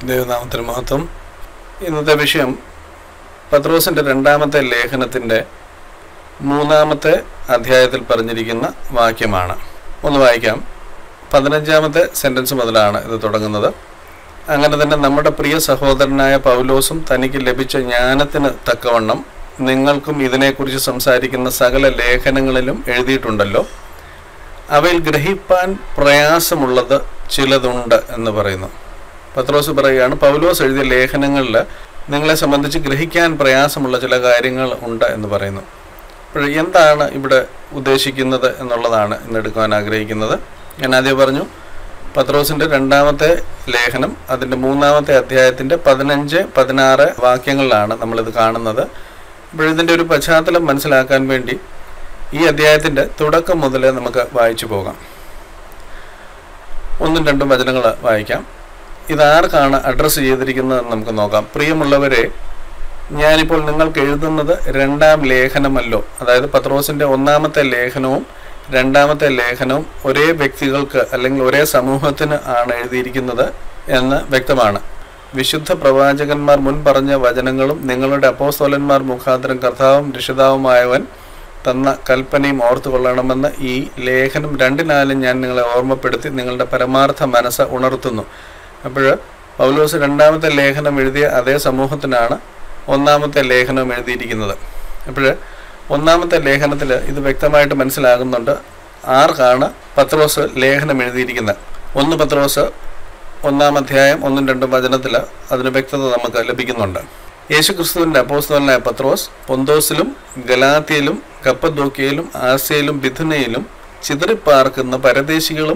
ദൈവനാമത്തിന് മഹത്വം ഇന്നത്തെ വിഷയം പത്രോസിൻ്റെ രണ്ടാമത്തെ ലേഖനത്തിൻ്റെ മൂന്നാമത്തെ അധ്യായത്തിൽ പറഞ്ഞിരിക്കുന്ന വാക്യമാണ് ഒന്ന് വായിക്കാം പതിനഞ്ചാമത്തെ സെൻറ്റൻസ് മുതലാണ് ഇത് തുടങ്ങുന്നത് അങ്ങനെ തന്നെ നമ്മുടെ പ്രിയ സഹോദരനായ പൗലോസും തനിക്ക് ലഭിച്ച ജ്ഞാനത്തിന് തക്കവണ്ണം നിങ്ങൾക്കും ഇതിനെക്കുറിച്ച് സംസാരിക്കുന്ന സകല ലേഖനങ്ങളിലും എഴുതിയിട്ടുണ്ടല്ലോ അവയിൽ ഗ്രഹിപ്പാൻ പ്രയാസമുള്ളത് ചിലതുണ്ട് എന്ന് പറയുന്നു പത്രോസ് പറയുകയാണ് പൗലോസ് എഴുതിയ ലേഖനങ്ങളിൽ നിങ്ങളെ സംബന്ധിച്ച് ഗ്രഹിക്കാൻ പ്രയാസമുള്ള ചില കാര്യങ്ങൾ ഉണ്ട് എന്ന് പറയുന്നു അപ്പോൾ എന്താണ് ഇവിടെ ഉദ്ദേശിക്കുന്നത് എന്നുള്ളതാണ് ഇന്ന് എടുക്കുവാൻ ആഗ്രഹിക്കുന്നത് ഞാൻ ആദ്യം പറഞ്ഞു പത്രോസിൻ്റെ രണ്ടാമത്തെ ലേഖനം അതിൻ്റെ മൂന്നാമത്തെ അധ്യായത്തിൻ്റെ പതിനഞ്ച് പതിനാറ് വാക്യങ്ങളിലാണ് നമ്മളിത് കാണുന്നത് അപ്പോൾ ഇതിൻ്റെ ഒരു പശ്ചാത്തലം മനസ്സിലാക്കാൻ വേണ്ടി ഈ അധ്യായത്തിൻ്റെ തുടക്കം മുതലേ നമുക്ക് വായിച്ചു പോകാം ഒന്നും രണ്ടും വചനങ്ങൾ വായിക്കാം ഇതാർക്കാണ് അഡ്രസ്സ് ചെയ്തിരിക്കുന്നതെന്ന് നമുക്ക് നോക്കാം പ്രിയമുള്ളവരെ ഞാനിപ്പോൾ നിങ്ങൾക്ക് എഴുതുന്നത് രണ്ടാം ലേഖനമല്ലോ അതായത് പത്രോസിൻ്റെ ഒന്നാമത്തെ ലേഖനവും രണ്ടാമത്തെ ലേഖനവും ഒരേ വ്യക്തികൾക്ക് അല്ലെങ്കിൽ ഒരേ സമൂഹത്തിന് ആണ് എഴുതിയിരിക്കുന്നത് എന്ന് വ്യക്തമാണ് വിശുദ്ധ പ്രവാചകന്മാർ മുൻ പറഞ്ഞ വചനങ്ങളും നിങ്ങളുടെ അപ്പോസ്തോലന്മാർ മുഖാന്തരം കർത്താവും രക്ഷിതാവുമായവൻ തന്ന കൽപ്പനയും ഓർത്തു കൊള്ളണമെന്ന് ഈ ലേഖനം രണ്ടിനാലും ഞാൻ നിങ്ങളെ ഓർമ്മപ്പെടുത്തി നിങ്ങളുടെ പരമാർത്ഥ മനസ്സ് ഉണർത്തുന്നു അപ്പോൾ പൗലോസ് രണ്ടാമത്തെ ലേഖനം എഴുതിയ അതേ സമൂഹത്തിനാണ് ഒന്നാമത്തെ ലേഖനം എഴുതിയിരിക്കുന്നത് അപ്പോൾ ഒന്നാമത്തെ ലേഖനത്തിൽ ഇത് വ്യക്തമായിട്ട് മനസ്സിലാകുന്നുണ്ട് ആർക്കാണ് പത്രോസ് ലേഖനം എഴുതിയിരിക്കുന്നത് ഒന്ന് പത്രോസ് ഒന്നാം അധ്യായം ഒന്നും രണ്ടും വചനത്തിൽ അതിന് വ്യക്തത നമുക്ക് ലഭിക്കുന്നുണ്ട് യേശുക്രിസ്തുവിൻ്റെ അപ്പോസ്തലനായ പത്രോസ് പൊന്തോസിലും ഗലാത്തിയിലും കപ്പദോക്കിയയിലും ആസിയയിലും ബിഥുനയിലും ചിതറിപ്പാർക്കുന്ന പരദേശികളും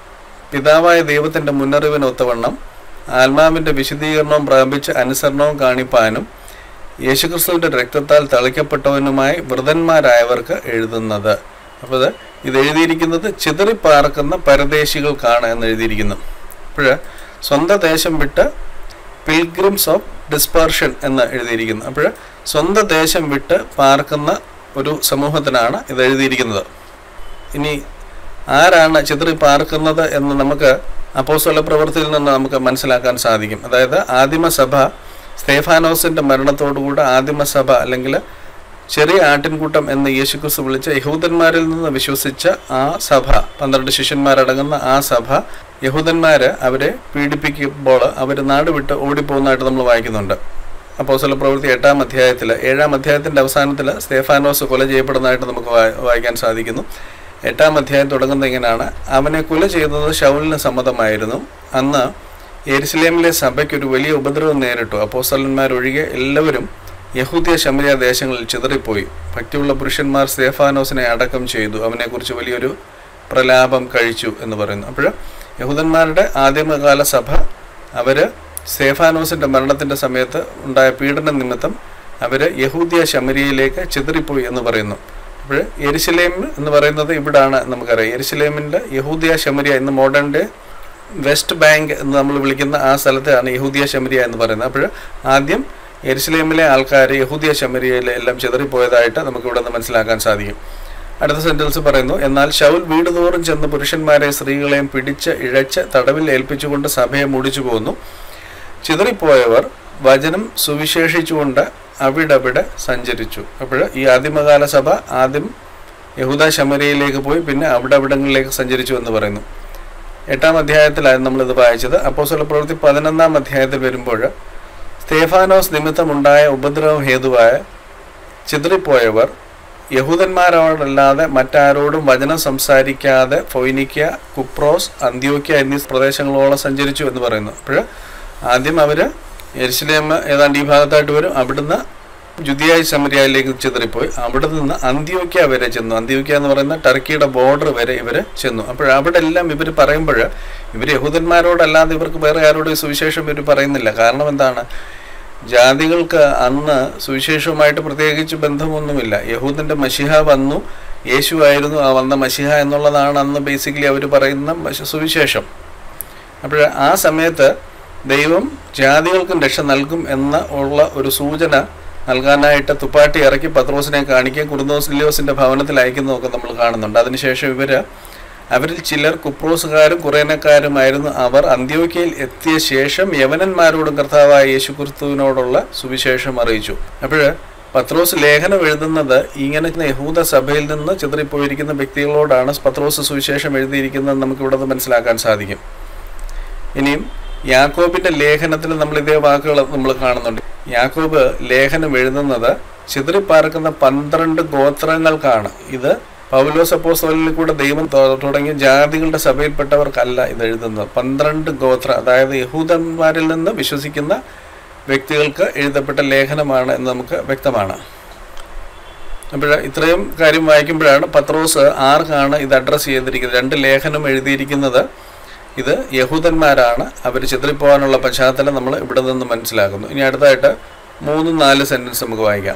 പിതാവായ ദൈവത്തിൻ്റെ മുന്നറിവിനൊത്തവണ്ണം ആത്മാവിൻ്റെ വിശദീകരണവും പ്രാപിച്ച് അനുസരണവും കാണിപ്പാനും യേശുക്രിസ്തുവിൻ്റെ രക്തത്താൽ തളിക്കപ്പെട്ടവനുമായി വൃതന്മാരായവർക്ക് എഴുതുന്നത് അപ്പോൾ ഇത് ഇത് എഴുതിയിരിക്കുന്നത് ചിതറിപ്പാർക്കുന്ന പരദേശികൾക്കാണ് എന്ന് എഴുതിയിരിക്കുന്നു അപ്പോൾ സ്വന്തം ദേശം വിട്ട് പിൽഗ്രിംസ് ഓഫ് ഡിസ്പർഷൻ എന്ന് എഴുതിയിരിക്കുന്നു അപ്പോൾ സ്വന്തം ദേശം വിട്ട് പാർക്കുന്ന ഒരു സമൂഹത്തിനാണ് ഇത് എഴുതിയിരിക്കുന്നത് ഇനി ആരാണ് ചിതറി പാർക്കുന്നത് എന്ന് നമുക്ക് അപ്പോസ്വല പ്രവൃത്തിയിൽ നിന്ന് നമുക്ക് മനസ്സിലാക്കാൻ സാധിക്കും അതായത് ആദിമസഭ സ്തേഫാനോസിൻ്റെ മരണത്തോടുകൂടെ ആദിമസഭ അല്ലെങ്കിൽ ചെറിയ ആട്ടിൻകൂട്ടം എന്ന് യേശുക്രിസ്തു വിളിച്ച യഹൂദന്മാരിൽ നിന്ന് വിശ്വസിച്ച ആ സഭ പന്ത്രണ്ട് ശിഷ്യന്മാരടങ്ങുന്ന ആ സഭ യഹൂദന്മാർ അവരെ പീഡിപ്പിക്കുമ്പോൾ അവർ നാട് വിട്ട് ഓടിപ്പോകുന്നതായിട്ട് നമ്മൾ വായിക്കുന്നുണ്ട് അപ്പോസ്വല പ്രവൃത്തി എട്ടാം അധ്യായത്തിൽ ഏഴാം അധ്യായത്തിൻ്റെ അവസാനത്തിൽ സ്തേഫാനോസ് കൊല ചെയ്യപ്പെടുന്നതായിട്ട് നമുക്ക് വായിക്കാൻ സാധിക്കുന്നു എട്ടാം അധ്യായം തുടങ്ങുന്നത് ഇങ്ങനെയാണ് അവനെ കൊല ചെയ്തത് ഷൗലിന് സമ്മതമായിരുന്നു അന്ന് എരുസലേമിലെ സഭയ്ക്ക് ഒരു വലിയ ഉപദ്രവം നേരിട്ടു അപ്പോസ്തലന്മാരൊഴികെ എല്ലാവരും യഹൂദ്യ ശമരിയ ദേശങ്ങളിൽ ചിതറിപ്പോയി ഭക്തിയുള്ള പുരുഷന്മാർ സ്തേഫാനോസിനെ അടക്കം ചെയ്തു അവനെക്കുറിച്ച് വലിയൊരു പ്രലാപം കഴിച്ചു എന്ന് പറയുന്നു അപ്പോൾ യഹൂദന്മാരുടെ ആദ്യമകാല സഭ അവർ സ്തേഫാനോസിൻ്റെ മരണത്തിൻ്റെ സമയത്ത് ഉണ്ടായ പീഡന നിമിത്തം അവർ യഹൂദ്യ ശമരിയയിലേക്ക് ചിതറിപ്പോയി എന്ന് പറയുന്നു അപ്പോൾ എരുസലേം എന്ന് പറയുന്നത് ഇവിടാണ് നമുക്കറിയാം എരുസലേമിൻ്റെ യഹൂദിയ ശമരിയ ഇന്ന് മോഡേൺ ഡേ വെസ്റ്റ് ബാങ്ക് എന്ന് നമ്മൾ വിളിക്കുന്ന ആ സ്ഥലത്താണ് യഹൂദിയ ശമരിയ എന്ന് പറയുന്നത് അപ്പോൾ ആദ്യം എരുസലേമിലെ ആൾക്കാർ യഹൂദിയ ശമരിയയിൽ എല്ലാം ചിതറിപ്പോയതായിട്ട് നമുക്ക് ഇവിടെ നിന്ന് മനസ്സിലാക്കാൻ സാധിക്കും അടുത്ത സെൻറ്റൻസ് പറയുന്നു എന്നാൽ ഷൗൽ വീട് തോറും ചെന്ന് പുരുഷന്മാരെ സ്ത്രീകളെയും പിടിച്ച് ഇഴച്ച് തടവിൽ ഏൽപ്പിച്ചുകൊണ്ട് സഭയെ മുടിച്ചു പോന്നു ചിതറിപ്പോയവർ വചനം സുവിശേഷിച്ചുകൊണ്ട് അവിടവിടെ സഞ്ചരിച്ചു അപ്പോൾ ഈ ആദിമകാല സഭ ആദ്യം യഹൂദ ശമരിയയിലേക്ക് പോയി പിന്നെ അവിടെ അവിടങ്ങളിലേക്ക് സഞ്ചരിച്ചു എന്ന് പറയുന്നു എട്ടാം അധ്യായത്തിലായിരുന്നു നമ്മളിത് വായിച്ചത് അപ്പോസ്വല പ്രവൃത്തി പതിനൊന്നാം അധ്യായത്തിൽ വരുമ്പോൾ സ്തേഫാനോസ് നിമിത്തമുണ്ടായ ഉപദ്രവം ഹേതുവായ ചിതറിപ്പോയവർ യഹൂദന്മാരോടല്ലാതെ മറ്റാരോടും വചനം സംസാരിക്കാതെ ഫൊയ്നിക്ക കുപ്രോസ് അന്ത്യോക്യ എന്നീ പ്രദേശങ്ങളോളം സഞ്ചരിച്ചു എന്ന് പറയുന്നു അപ്പോൾ ആദ്യം അവർ എരിശിലേം ഏതാണ്ട് ഈ ഭാഗത്തായിട്ട് വരും അവിടുന്ന് ജുദിയായി സമരിയയിലേക്ക് ചിതറിപ്പോയി അവിടെ നിന്ന് അന്ത്യോക്യ വരെ ചെന്നു അന്ത്യോക്യ എന്ന് പറയുന്ന ടർക്കിയുടെ ബോർഡർ വരെ ഇവർ ചെന്നു അപ്പോൾ അവിടെ എല്ലാം ഇവർ പറയുമ്പോൾ ഇവർ യഹൂദന്മാരോടല്ലാതെ ഇവർക്ക് വേറെ ആരോടും സുവിശേഷം ഇവർ പറയുന്നില്ല കാരണം എന്താണ് ജാതികൾക്ക് അന്ന് സുവിശേഷവുമായിട്ട് പ്രത്യേകിച്ച് ബന്ധമൊന്നുമില്ല യഹൂദൻ്റെ മഷിഹ വന്നു യേശു ആയിരുന്നു ആ വന്ന മഷിഹ എന്നുള്ളതാണ് അന്ന് ബേസിക്കലി അവർ പറയുന്ന സുവിശേഷം അപ്പോൾ ആ സമയത്ത് ദൈവം ജാതികൾക്കും രക്ഷ നൽകും എന്ന ഉള്ള ഒരു സൂചന നൽകാനായിട്ട് തുപ്പാട്ടി ഇറക്കി പത്രോസിനെ കാണിക്കുകയും കുറുന്തോസ് ലിയോസിൻ്റെ ഭവനത്തിൽ അയക്കുന്നതൊക്കെ നമ്മൾ കാണുന്നുണ്ട് അതിനുശേഷം ഇവർ അവരിൽ ചിലർ കുപ്രോസുകാരും കുറേനക്കാരുമായിരുന്നു അവർ അന്ത്യോക്യയിൽ എത്തിയ ശേഷം യവനന്മാരോടും കർത്താവായ യേശുക്രിസ്തുവിനോടുള്ള സുവിശേഷം അറിയിച്ചു അപ്പോൾ പത്രോസ് ലേഖനം എഴുതുന്നത് ഇങ്ങനെ യഹൂദ സഭയിൽ നിന്ന് ചിതറിപ്പോയിരിക്കുന്ന വ്യക്തികളോടാണ് പത്രോസ് സുവിശേഷം എഴുതിയിരിക്കുന്നത് നമുക്ക് ഇവിടെ നിന്ന് മനസ്സിലാക്കാൻ സാധിക്കും ഇനിയും യാക്കോബിന്റെ ലേഖനത്തിൽ നമ്മൾ ഇതേ വാക്കുകൾ നമ്മൾ കാണുന്നുണ്ട് യാക്കോബ് ലേഖനം എഴുതുന്നത് ചിതറിപ്പാർക്കുന്ന പന്ത്രണ്ട് ഗോത്രങ്ങൾക്കാണ് ഇത് പൗലോസ് അപ്പോസ്തലനിൽ കൂടെ ദൈവം തൊ- തുടങ്ങിയ ജാതികളുടെ സഭയിൽപ്പെട്ടവർക്കല്ല ഇത് എഴുതുന്നത് പന്ത്രണ്ട് ഗോത്ര അതായത് യഹൂദന്മാരിൽ നിന്ന് വിശ്വസിക്കുന്ന വ്യക്തികൾക്ക് എഴുതപ്പെട്ട ലേഖനമാണ് എന്ന് നമുക്ക് വ്യക്തമാണ് അപ്പോൾ ഇത്രയും കാര്യം വായിക്കുമ്പോഴാണ് പത്രോസ് ആർക്കാണ് ഇത് അഡ്രസ്സ് ചെയ്തിരിക്കുന്നത് രണ്ട് ലേഖനം എഴുതിയിരിക്കുന്നത് ഇത് യഹൂദന്മാരാണ് അവർ ചിതറിപ്പോകാനുള്ള പശ്ചാത്തലം നമ്മൾ ഇവിടെ നിന്ന് മനസ്സിലാക്കുന്നു ഇനി അടുത്തായിട്ട് മൂന്ന് നാല് സെൻറ്റൻസ് നമുക്ക് വായിക്കാം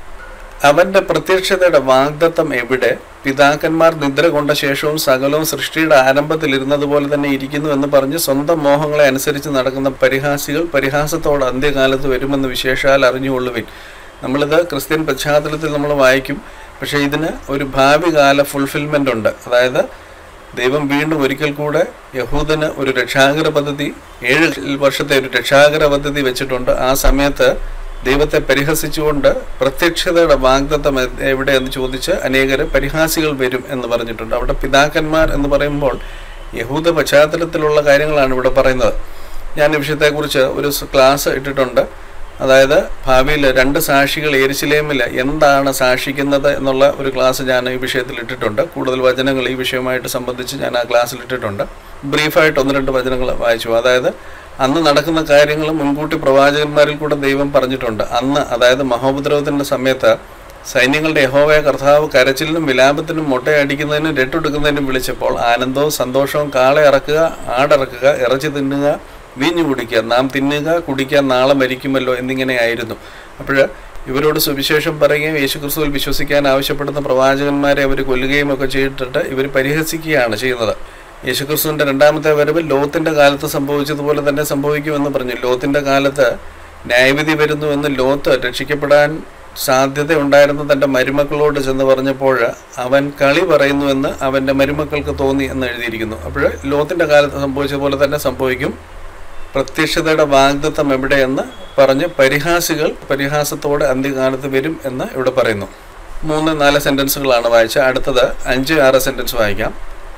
അവന്റെ പ്രത്യക്ഷതയുടെ വാഗ്ദത്തം എവിടെ പിതാക്കന്മാർ നിദ്ര കൊണ്ട ശേഷവും സകലവും സൃഷ്ടിയുടെ ആരംഭത്തിൽ ഇരുന്നതുപോലെ തന്നെ ഇരിക്കുന്നു എന്ന് പറഞ്ഞ് സ്വന്തം മോഹങ്ങളെ അനുസരിച്ച് നടക്കുന്ന പരിഹാസികൾ പരിഹാസത്തോടെ അന്ത്യകാലത്ത് വരുമെന്ന് വിശേഷാൽ അറിഞ്ഞുകൊള്ളുവിൻ നമ്മളിത് ക്രിസ്ത്യൻ പശ്ചാത്തലത്തിൽ നമ്മൾ വായിക്കും പക്ഷേ ഇതിന് ഒരു ഭാവി കാല ഫുൾഫിൽമെൻ്റ് ഉണ്ട് അതായത് ദൈവം വീണ്ടും ഒരിക്കൽ കൂടെ യഹൂദന് ഒരു രക്ഷാകര പദ്ധതി ഏഴ് വർഷത്തെ ഒരു രക്ഷാകര പദ്ധതി വെച്ചിട്ടുണ്ട് ആ സമയത്ത് ദൈവത്തെ പരിഹസിച്ചുകൊണ്ട് പ്രത്യക്ഷതയുടെ വാഗ്ദത്തം എ- എവിടെ എന്ന് ചോദിച്ച് അനേകര് പരിഹാസികൾ വരും എന്ന് പറഞ്ഞിട്ടുണ്ട് അവിടെ പിതാക്കന്മാർ എന്ന് പറയുമ്പോൾ യഹൂദ പശ്ചാത്തലത്തിലുള്ള കാര്യങ്ങളാണ് ഇവിടെ പറയുന്നത് ഞാൻ ഈ വിഷയത്തെക്കുറിച്ച് ഒരു സ് ക്ലാസ് ഇട്ടിട്ടുണ്ട് അതായത് ഭാവിയിൽ രണ്ട് സാക്ഷികൾ എരിശിലേമിൽ എന്താണ് സാക്ഷിക്കുന്നത് എന്നുള്ള ഒരു ക്ലാസ് ഞാൻ ഈ വിഷയത്തിൽ ഇട്ടിട്ടുണ്ട് കൂടുതൽ വചനങ്ങൾ ഈ വിഷയവുമായിട്ട് സംബന്ധിച്ച് ഞാൻ ആ ക്ലാസ്സിൽ ഇട്ടിട്ടുണ്ട് ബ്രീഫായിട്ട് ഒന്ന് രണ്ട് വചനങ്ങൾ വായിച്ചു അതായത് അന്ന് നടക്കുന്ന കാര്യങ്ങൾ മുൻകൂട്ടി പ്രവാചകന്മാരിൽ കൂടെ ദൈവം പറഞ്ഞിട്ടുണ്ട് അന്ന് അതായത് മഹോപദ്രവത്തിൻ്റെ സമയത്ത് സൈന്യങ്ങളുടെ യഹോവയ കർത്താവ് കരച്ചിലിനും വിലാപത്തിനും മുട്ടയടിക്കുന്നതിനും രട്ടെടുക്കുന്നതിനും വിളിച്ചപ്പോൾ ആനന്ദവും സന്തോഷവും കാളെ ഇറക്കുക ആടിറക്കുക ഇറച്ചി തിന്നുക വീഞ്ഞു കുടിക്കുക നാം തിന്നുക കുടിക്കാൻ നാളെ മരിക്കുമല്ലോ എന്നിങ്ങനെയായിരുന്നു അപ്പോൾ ഇവരോട് സുവിശേഷം പറയുകയും യേശുക്രിസ്തുവിൽ വിശ്വസിക്കാൻ ആവശ്യപ്പെടുന്ന പ്രവാചകന്മാരെ അവർ കൊല്ലുകയും ഒക്കെ ചെയ്തിട്ട് ഇവർ പരിഹസിക്കുകയാണ് ചെയ്യുന്നത് യേശുക്രിസ്തുവിൻ്റെ രണ്ടാമത്തെ വരവ് ലോത്തിൻ്റെ കാലത്ത് സംഭവിച്ചതുപോലെ തന്നെ സംഭവിക്കുമെന്ന് പറഞ്ഞു ലോത്തിൻ്റെ കാലത്ത് ന്യായവിധി വരുന്നു എന്ന് ലോത്ത് രക്ഷിക്കപ്പെടാൻ സാധ്യത ഉണ്ടായിരുന്ന തൻ്റെ മരുമക്കളോട് ചെന്ന് പറഞ്ഞപ്പോൾ അവൻ കളി പറയുന്നുവെന്ന് അവൻ്റെ മരുമക്കൾക്ക് തോന്നി എന്ന് എഴുതിയിരിക്കുന്നു അപ്പോൾ ലോത്തിൻ്റെ കാലത്ത് സംഭവിച്ച പോലെ തന്നെ സംഭവിക്കും പ്രത്യക്ഷതയുടെ വാഗ്ദത്തം എവിടെയെന്ന് പറഞ്ഞ് പരിഹാസികൾ പരിഹാസത്തോടെ അന്ത്യകാലത്ത് വരും എന്ന് ഇവിടെ പറയുന്നു മൂന്ന് നാല് സെൻറ്റൻസുകളാണ് വായിച്ചത് അടുത്തത് അഞ്ച് ആറ് സെൻറ്റൻസ് വായിക്കാം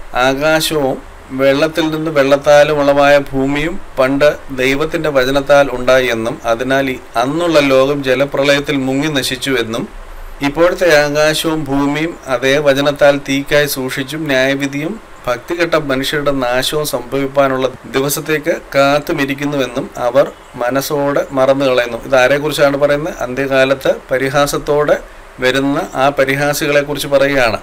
ആകാശവും വെള്ളത്തിൽ നിന്ന് വെള്ളത്താലും ഉളവായ ഭൂമിയും പണ്ട് ദൈവത്തിന്റെ വചനത്താൽ ഉണ്ടായി എന്നും അതിനാൽ ഈ അന്നുള്ള ലോകം ജലപ്രളയത്തിൽ മുങ്ങി നശിച്ചു എന്നും ഇപ്പോഴത്തെ ആകാശവും ഭൂമിയും അതേ വചനത്താൽ തീക്കായി സൂക്ഷിച്ചും ന്യായവിധിയും ഭക്തികെട്ട മനുഷ്യരുടെ നാശവും സംഭവിപ്പാനുള്ള ദിവസത്തേക്ക് കാത്തുമിരിക്കുന്നുവെന്നും അവർ മനസ്സോടെ മറന്നു കളയുന്നു ഇത് ആരെക്കുറിച്ചാണ് പറയുന്നത് അന്ത്യകാലത്ത് പരിഹാസത്തോടെ വരുന്ന ആ പരിഹാസികളെക്കുറിച്ച് പറയുകയാണ്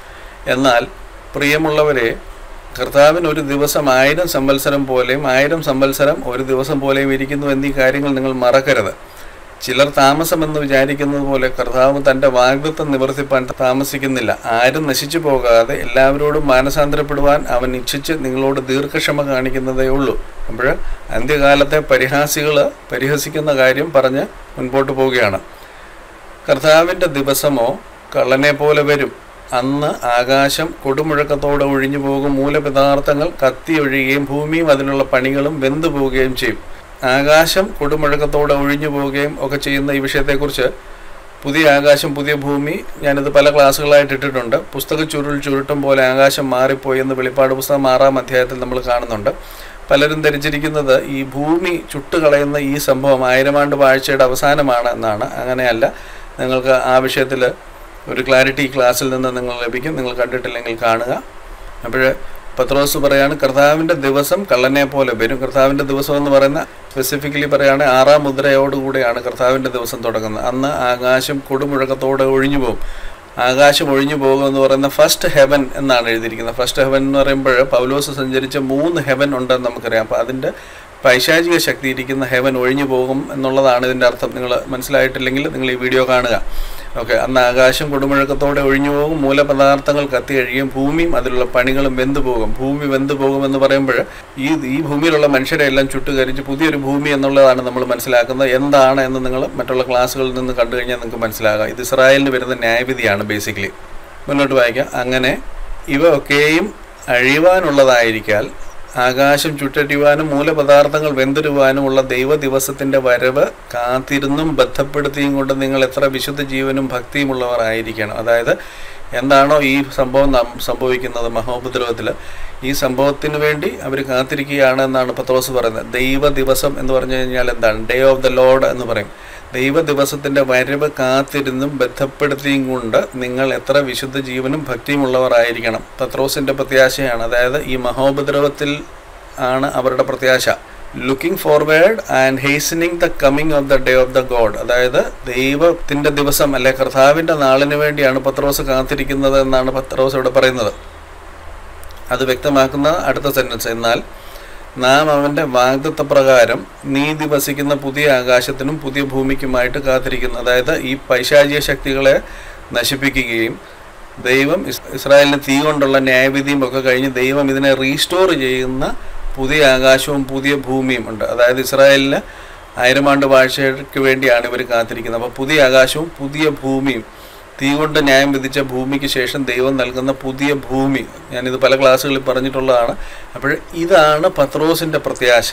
എന്നാൽ പ്രിയമുള്ളവരെ കർത്താവിന് ഒരു ദിവസം ആയിരം സംവത്സരം പോലെയും ആയിരം സംവത്സരം ഒരു ദിവസം പോലെയും ഇരിക്കുന്നു എന്നീ കാര്യങ്ങൾ നിങ്ങൾ മറക്കരുത് ചിലർ താമസമെന്ന് വിചാരിക്കുന്നത് പോലെ കർത്താവ് തൻ്റെ വാഗ്ദത്വം നിവർത്തിപ്പാൻ താമസിക്കുന്നില്ല ആരും നശിച്ചു പോകാതെ എല്ലാവരോടും മാനസാന്തരപ്പെടുവാൻ അവൻ ഇച്ഛിച്ച് നിങ്ങളോട് ദീർഘക്ഷമ കാണിക്കുന്നതേ ഉള്ളൂ അപ്പോൾ അന്ത്യകാലത്തെ പരിഹാസികൾ പരിഹസിക്കുന്ന കാര്യം പറഞ്ഞ് മുൻപോട്ട് പോവുകയാണ് കർത്താവിൻ്റെ ദിവസമോ കള്ളനെ പോലെ വരും അന്ന് ആകാശം കൊടുമുഴക്കത്തോടെ ഒഴിഞ്ഞു പോകും മൂലപദാർത്ഥങ്ങൾ കത്തിയൊഴുകുകയും ഭൂമിയും അതിനുള്ള പണികളും വെന്തു പോവുകയും ചെയ്യും ആകാശം കൊടുമുഴക്കത്തോടെ ഒഴിഞ്ഞു പോവുകയും ഒക്കെ ചെയ്യുന്ന ഈ വിഷയത്തെക്കുറിച്ച് പുതിയ ആകാശം പുതിയ ഭൂമി ഞാനിത് പല ക്ലാസ്സുകളായിട്ട് ഇട്ടിട്ടുണ്ട് പുസ്തക ചുരുൾ ചുരുട്ടും പോലെ ആകാശം മാറിപ്പോയി എന്ന് വെളിപ്പാട് പുസ്തകം ആറാം അധ്യായത്തിൽ നമ്മൾ കാണുന്നുണ്ട് പലരും ധരിച്ചിരിക്കുന്നത് ഈ ഭൂമി ചുട്ടുകളയുന്ന ഈ സംഭവം ആയിരം ആണ്ട് വാഴ്ചയുടെ അവസാനമാണ് എന്നാണ് അങ്ങനെയല്ല നിങ്ങൾക്ക് ആ വിഷയത്തിൽ ഒരു ക്ലാരിറ്റി ക്ലാസ്സിൽ നിന്ന് നിങ്ങൾ ലഭിക്കും നിങ്ങൾ കണ്ടിട്ടില്ലെങ്കിൽ കാണുക അപ്പോൾ പത്രോസ് പറയാണ് കർത്താവിൻ്റെ ദിവസം കള്ളനെ പോലെ വരും കർത്താവിൻ്റെ ദിവസം എന്ന് പറയുന്ന സ്പെസിഫിക്കലി പറയുകയാണെങ്കിൽ ആറാം മുദ്രയോടുകൂടിയാണ് കർത്താവിൻ്റെ ദിവസം തുടങ്ങുന്നത് അന്ന് ആകാശം കൊടുമുഴക്കത്തോടെ ഒഴിഞ്ഞു പോകും ആകാശം ഒഴിഞ്ഞു പോകും എന്ന് പറയുന്ന ഫസ്റ്റ് ഹെവൻ എന്നാണ് എഴുതിയിരിക്കുന്നത് ഫസ്റ്റ് ഹെവൻ എന്ന് പറയുമ്പോൾ പൗലോസ് സഞ്ചരിച്ച മൂന്ന് ഹെവൻ ഉണ്ടെന്ന് നമുക്കറിയാം അപ്പോൾ അതിൻ്റെ പൈശാചിക ശക്തി ഇരിക്കുന്ന ഹെവൻ ഒഴിഞ്ഞു പോകും എന്നുള്ളതാണ് ഇതിൻ്റെ അർത്ഥം നിങ്ങൾ മനസ്സിലായിട്ടില്ലെങ്കിൽ നിങ്ങൾ ഈ വീഡിയോ കാണുക ഓക്കെ അന്ന് ആകാശം കൊടുമുഴക്കത്തോടെ ഒഴിഞ്ഞു പോകും മൂലപദാർത്ഥങ്ങൾ കത്തി കഴിയും ഭൂമിയും അതിലുള്ള പണികളും വെന്തു പോകും ഭൂമി വെന്തു പോകുമെന്ന് പറയുമ്പോൾ ഈ ഈ ഭൂമിയിലുള്ള മനുഷ്യരെ എല്ലാം ചുട്ടുകരിച്ച് പുതിയൊരു ഭൂമി എന്നുള്ളതാണ് നമ്മൾ മനസ്സിലാക്കുന്നത് എന്താണ് എന്ന് നിങ്ങൾ മറ്റുള്ള ക്ലാസ്സുകളിൽ നിന്ന് കണ്ടു കഴിഞ്ഞാൽ നിങ്ങൾക്ക് മനസ്സിലാകാം ഇത് ഇസ്രായേലിന് വരുന്ന ന്യായവിധിയാണ് ബേസിക്കലി മുന്നോട്ട് വായിക്കാം അങ്ങനെ ഇവ ഒക്കെയും അഴിവാനുള്ളതായിരിക്കാൽ ആകാശം ചുറ്റഴിവാനും മൂലപദാർത്ഥങ്ങൾ വെന്തുരുവാനുമുള്ള ദൈവ ദിവസത്തിന്റെ വരവ് കാത്തിരുന്നും ബന്ധപ്പെടുത്തിയും കൊണ്ട് നിങ്ങൾ എത്ര വിശുദ്ധ ജീവനും ഭക്തിയുമുള്ളവർ ആയിരിക്കണം അതായത് എന്താണോ ഈ സംഭവം നം- സംഭവിക്കുന്നത് മഹോപദ്രവത്തിൽ ഈ സംഭവത്തിന് വേണ്ടി അവർ കാത്തിരിക്കുകയാണ് എന്നാണ് പത്രോസ് പറയുന്നത് ദൈവ ദിവസം എന്ന് പറഞ്ഞു കഴിഞ്ഞാൽ എന്താണ് ഡേ ഓഫ് ദ ലോഡ് എന്ന് പറയും ദൈവ ദിവസത്തിന്റെ വരവ് കാത്തിരുന്നും ബന്ധപ്പെടുത്തിയും കൊണ്ട് നിങ്ങൾ എത്ര വിശുദ്ധ ജീവനും ഭക്തിയുമുള്ളവർ ആയിരിക്കണം പത്രോസിന്റെ പ്രത്യാശയാണ് അതായത് ഈ മഹോപദ്രവത്തിൽ ആണ് അവരുടെ പ്രത്യാശ looking forward and hastening the coming of the day of the God അതായത് ദൈവത്തിന്റെ ദിവസം അല്ലെ കർത്താവിന്റെ നാളിന് വേണ്ടിയാണ് പത്രോസ് കാത്തിരിക്കുന്നത് എന്നാണ് പത്രോസ് ഇവിടെ പറയുന്നത് അത് വ്യക്തമാക്കുന്ന അടുത്ത സെന്റൻസ് എന്നാൽ നാം അവന്റെ വാഗ്ദത്ത പ്രകാരം നീതി വസിക്കുന്ന പുതിയ ആകാശത്തിനും പുതിയ ഭൂമിക്കുമായിട്ട് കാത്തിരിക്കുന്നു അതായത് ഈ പൈശാചിക ശക്തികളെ നശിപ്പിക്കുകയും ദൈവം ഇസ് ഇസ്രായേലിന് തീ കൊണ്ടുള്ള ന്യായവിധിയും ഒക്കെ കഴിഞ്ഞ് ദൈവം ഇതിനെ റീസ്റ്റോർ ചെയ്യുന്ന പുതിയ ആകാശവും പുതിയ ഭൂമിയും ഉണ്ട് അതായത് ഇസ്രായേലിന് ആയിരം ആണ്ട് വാഴ്ചയ്ക്ക് വേണ്ടിയാണ് ഇവർ കാത്തിരിക്കുന്നത് അപ്പോൾ പുതിയ ആകാശവും പുതിയ ഭൂമിയും തീ കൊണ്ട് ന്യായം വിധിച്ച ഭൂമിക്ക് ശേഷം ദൈവം നൽകുന്ന പുതിയ ഭൂമി ഞാനിത് പല ക്ലാസ്സുകളിൽ പറഞ്ഞിട്ടുള്ളതാണ് അപ്പോൾ ഇതാണ് പത്രോസിൻ്റെ പ്രത്യാശ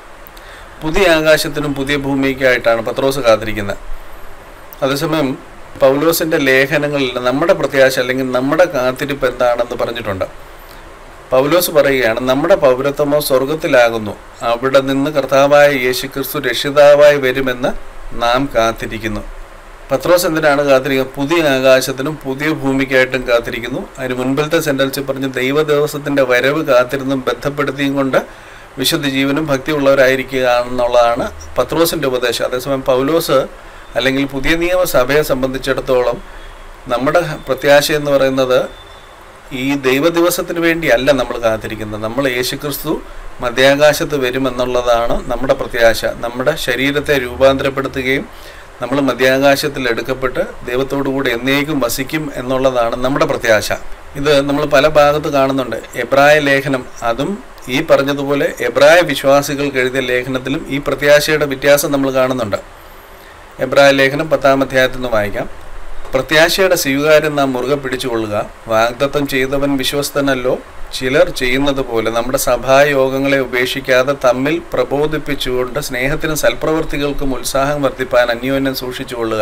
പുതിയ ആകാശത്തിനും പുതിയ ഭൂമിക്കായിട്ടാണ് പത്രോസ് കാത്തിരിക്കുന്നത് അതേസമയം പൗലോസിൻ്റെ ലേഖനങ്ങളിൽ നമ്മുടെ പ്രത്യാശ അല്ലെങ്കിൽ നമ്മുടെ കാത്തിരിപ്പ് എന്താണെന്ന് പറഞ്ഞിട്ടുണ്ട് പൗലോസ് പറയുകയാണ് നമ്മുടെ പൗരത്വമോ സ്വർഗത്തിലാകുന്നു അവിടെ നിന്ന് കർത്താവായ യേശുക്രിസ്തു രക്ഷിതാവായി വരുമെന്ന് നാം കാത്തിരിക്കുന്നു പത്രോസ് എന്തിനാണ് കാത്തിരിക്കുന്നത് പുതിയ ആകാശത്തിനും പുതിയ ഭൂമിക്കായിട്ടും കാത്തിരിക്കുന്നു അതിന് മുൻപിലത്തെ സെൻറ്റൻസിൽ പറഞ്ഞ് ദൈവ ദിവസത്തിൻ്റെ വരവ് കാത്തിരുന്നും ബന്ധപ്പെടുത്തിയും കൊണ്ട് വിശുദ്ധ ജീവനും ഭക്തിയുള്ളവരായിരിക്കുക എന്നുള്ളതാണ് പത്രോസിൻ്റെ ഉപദേശം അതേസമയം പൗലോസ് അല്ലെങ്കിൽ പുതിയ നിയമസഭയെ സംബന്ധിച്ചിടത്തോളം നമ്മുടെ പ്രത്യാശ എന്ന് പറയുന്നത് ഈ ദൈവ ദിവസത്തിന് വേണ്ടിയല്ല നമ്മൾ കാത്തിരിക്കുന്നത് നമ്മൾ യേശുക്രിസ്തു മധ്യാകാശത്ത് വരുമെന്നുള്ളതാണ് നമ്മുടെ പ്രത്യാശ നമ്മുടെ ശരീരത്തെ രൂപാന്തരപ്പെടുത്തുകയും നമ്മൾ മധ്യാകാശത്തിൽ എടുക്കപ്പെട്ട് ദൈവത്തോടു കൂടി എന്നേക്കും വസിക്കും എന്നുള്ളതാണ് നമ്മുടെ പ്രത്യാശ ഇത് നമ്മൾ പല ഭാഗത്ത് കാണുന്നുണ്ട് എബ്രായ ലേഖനം അതും ഈ പറഞ്ഞതുപോലെ എബ്രായ വിശ്വാസികൾക്ക് എഴുതിയ ലേഖനത്തിലും ഈ പ്രത്യാശയുടെ വ്യത്യാസം നമ്മൾ കാണുന്നുണ്ട് എബ്രായ ലേഖനം പത്താം അധ്യായത്തിൽ നിന്ന് വായിക്കാം പ്രത്യാശയുടെ സ്വീകാര്യം നാം മുറുകെ പിടിച്ചുകൊള്ളുക വാഗ്ദത്തം ചെയ്തവൻ വിശ്വസ്തനല്ലോ ചിലർ ചെയ്യുന്നത് പോലെ നമ്മുടെ സഭായോഗങ്ങളെ ഉപേക്ഷിക്കാതെ തമ്മിൽ പ്രബോധിപ്പിച്ചുകൊണ്ട് സ്നേഹത്തിനും സൽപ്രവൃത്തികൾക്കും ഉത്സാഹം വർദ്ധിപ്പാൻ അന്യോന്യം സൂക്ഷിച്ചുകൊള്ളുക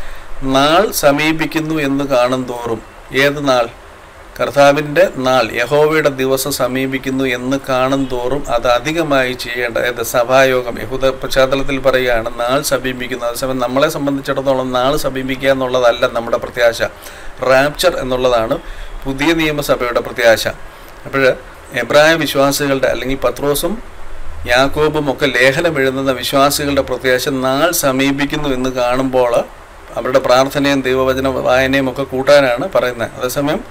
നാൾ സമീപിക്കുന്നു എന്ന് കാണും തോറും ഏത് നാൾ കർത്താവിൻ്റെ നാൾ യഹോവയുടെ ദിവസം സമീപിക്കുന്നു എന്ന് കാണും തോറും അത് അധികമായി ചെയ്യേണ്ട അതായത് സഭായോഗം യഹൂദ പശ്ചാത്തലത്തിൽ പറയുകയാണ് നാൾ സമീപിക്കുന്നു അതേസമയം നമ്മളെ സംബന്ധിച്ചിടത്തോളം നാൾ സമീപിക്കുക എന്നുള്ളതല്ല നമ്മുടെ പ്രത്യാശ റാപ്ചർ എന്നുള്ളതാണ് പുതിയ നിയമസഭയുടെ പ്രത്യാശ അപ്പോൾ എബ്രായ വിശ്വാസികളുടെ അല്ലെങ്കിൽ പത്രോസും യാക്കോബും ഒക്കെ ലേഖനം എഴുതുന്ന വിശ്വാസികളുടെ പ്രത്യാശ നാൾ സമീപിക്കുന്നു എന്ന് കാണുമ്പോൾ അവരുടെ പ്രാർത്ഥനയും ദൈവവചന വായനയും ഒക്കെ കൂട്ടാനാണ് പറയുന്നത് അതേസമയം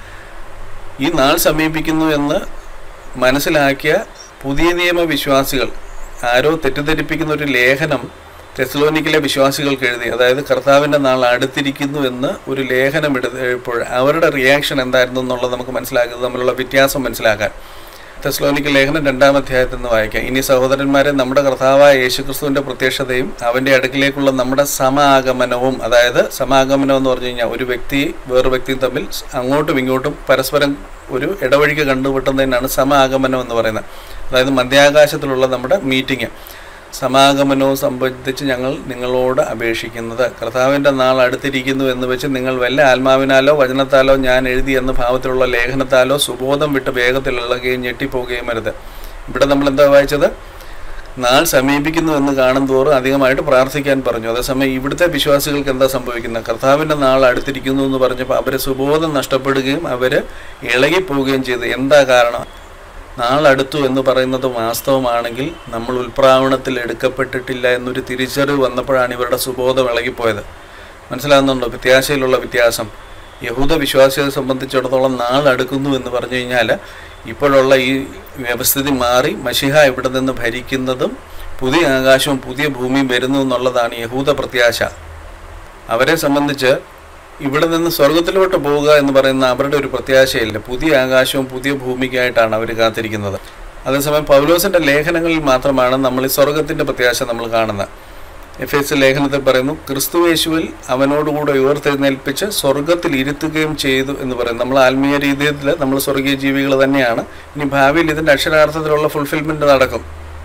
ഈ നാൾ സമീപിക്കുന്നു എന്ന് മനസ്സിലാക്കിയ പുതിയ നിയമ വിശ്വാസികൾ ആരോ തെറ്റിദ്ധരിപ്പിക്കുന്ന ഒരു ലേഖനം തെസ്ലോനിക്കിലെ വിശ്വാസികൾക്ക് എഴുതി അതായത് കർത്താവിൻ്റെ നാൾ അടുത്തിരിക്കുന്നു എന്ന് ഒരു ലേഖനം എഴുതിയപ്പോൾ അവരുടെ റിയാക്ഷൻ എന്തായിരുന്നു എന്നുള്ളത് നമുക്ക് മനസ്സിലാക്കുന്നത് തമ്മിലുള്ള വ്യത്യാസം മനസ്സിലാക്കാൻ തെസ്ലോനിക്കൽ ലേഖനം രണ്ടാം അധ്യായത്തിൽ നിന്ന് വായിക്കാം ഇനി സഹോദരന്മാരെ നമ്മുടെ കർത്താവായ യേശുക്രിസ്തുവിന്റെ പ്രത്യക്ഷതയും അവന്റെ അടുക്കിലേക്കുള്ള നമ്മുടെ സമാഗമനവും അതായത് സമാഗമനം എന്ന് പറഞ്ഞു കഴിഞ്ഞാൽ ഒരു വ്യക്തി വേറൊരു വ്യക്തിയും തമ്മിൽ അങ്ങോട്ടും ഇങ്ങോട്ടും പരസ്പരം ഒരു ഇടവഴിക്ക് കണ്ടുമുട്ടുന്നതിനാണ് സമാഗമനം എന്ന് പറയുന്നത് അതായത് മധ്യാകാശത്തിലുള്ള നമ്മുടെ മീറ്റിംഗ് സമാഗമനവും സംബന്ധിച്ച് ഞങ്ങൾ നിങ്ങളോട് അപേക്ഷിക്കുന്നത് കർത്താവിൻ്റെ നാൾ അടുത്തിരിക്കുന്നു എന്ന് വെച്ച് നിങ്ങൾ വല്ല ആത്മാവിനാലോ വചനത്താലോ ഞാൻ എഴുതി എന്ന ഭാവത്തിലുള്ള ലേഖനത്താലോ സുബോധം വിട്ട് വേഗത്തിൽ ഇളകുകയും ഞെട്ടിപ്പോകുകയും അരുത് ഇവിടെ നമ്മൾ എന്താ വായിച്ചത് നാൾ സമീപിക്കുന്നു എന്ന് കാണും തോറും അധികമായിട്ട് പ്രാർത്ഥിക്കാൻ പറഞ്ഞു അതേസമയം ഇവിടുത്തെ വിശ്വാസികൾക്ക് എന്താ സംഭവിക്കുന്നത് കർത്താവിൻ്റെ നാൾ അടുത്തിരിക്കുന്നു എന്ന് പറഞ്ഞപ്പോൾ അവർ സുബോധം നഷ്ടപ്പെടുകയും അവർ ഇളകിപ്പോവുകയും ചെയ്തു എന്താ കാരണം നാളടുത്തു എന്ന് പറയുന്നത് വാസ്തവമാണെങ്കിൽ നമ്മൾ ഉൽപ്രാവണത്തിൽ എടുക്കപ്പെട്ടിട്ടില്ല എന്നൊരു തിരിച്ചറിവ് വന്നപ്പോഴാണ് ഇവരുടെ സുബോധം ഇളകിപ്പോയത് മനസ്സിലാകുന്നുണ്ടോ വ്യത്യാസയിലുള്ള വ്യത്യാസം യഹൂദ വിശ്വാസികളെ സംബന്ധിച്ചിടത്തോളം നാളടുക്കുന്നു എന്ന് പറഞ്ഞു കഴിഞ്ഞാൽ ഇപ്പോഴുള്ള ഈ വ്യവസ്ഥിതി മാറി മഷിഹ ഇവിടെ നിന്ന് ഭരിക്കുന്നതും പുതിയ ആകാശവും പുതിയ ഭൂമിയും വരുന്നു എന്നുള്ളതാണ് യഹൂദ പ്രത്യാശ അവരെ സംബന്ധിച്ച് ഇവിടെ നിന്ന് സ്വർഗത്തിലോട്ട് പോവുക എന്ന് പറയുന്ന അവരുടെ ഒരു പ്രത്യാശയില്ല പുതിയ ആകാശവും പുതിയ ഭൂമിക്കായിട്ടാണ് അവർ കാത്തിരിക്കുന്നത് അതേസമയം പൗലോസിന്റെ ലേഖനങ്ങളിൽ മാത്രമാണ് നമ്മൾ ഈ സ്വർഗത്തിന്റെ പ്രത്യാശ നമ്മൾ കാണുന്നത് എഫ് എസ് ലേഖനത്തിൽ പറയുന്നു ക്രിസ്തുവേശുവിൽ അവനോടുകൂടെ ഉയർത്തെഴുന്നേൽപ്പിച്ച് സ്വർഗത്തിൽ ഇരുത്തുകയും ചെയ്തു എന്ന് പറയും നമ്മൾ ആത്മീയ രീതിയിൽ നമ്മൾ സ്വർഗീയ ജീവികൾ തന്നെയാണ് ഇനി ഭാവിയിൽ ഇതിൻ്റെ അക്ഷരാർത്ഥത്തിലുള്ള ഫുൾഫിൽമെൻ്റ് നടക്കും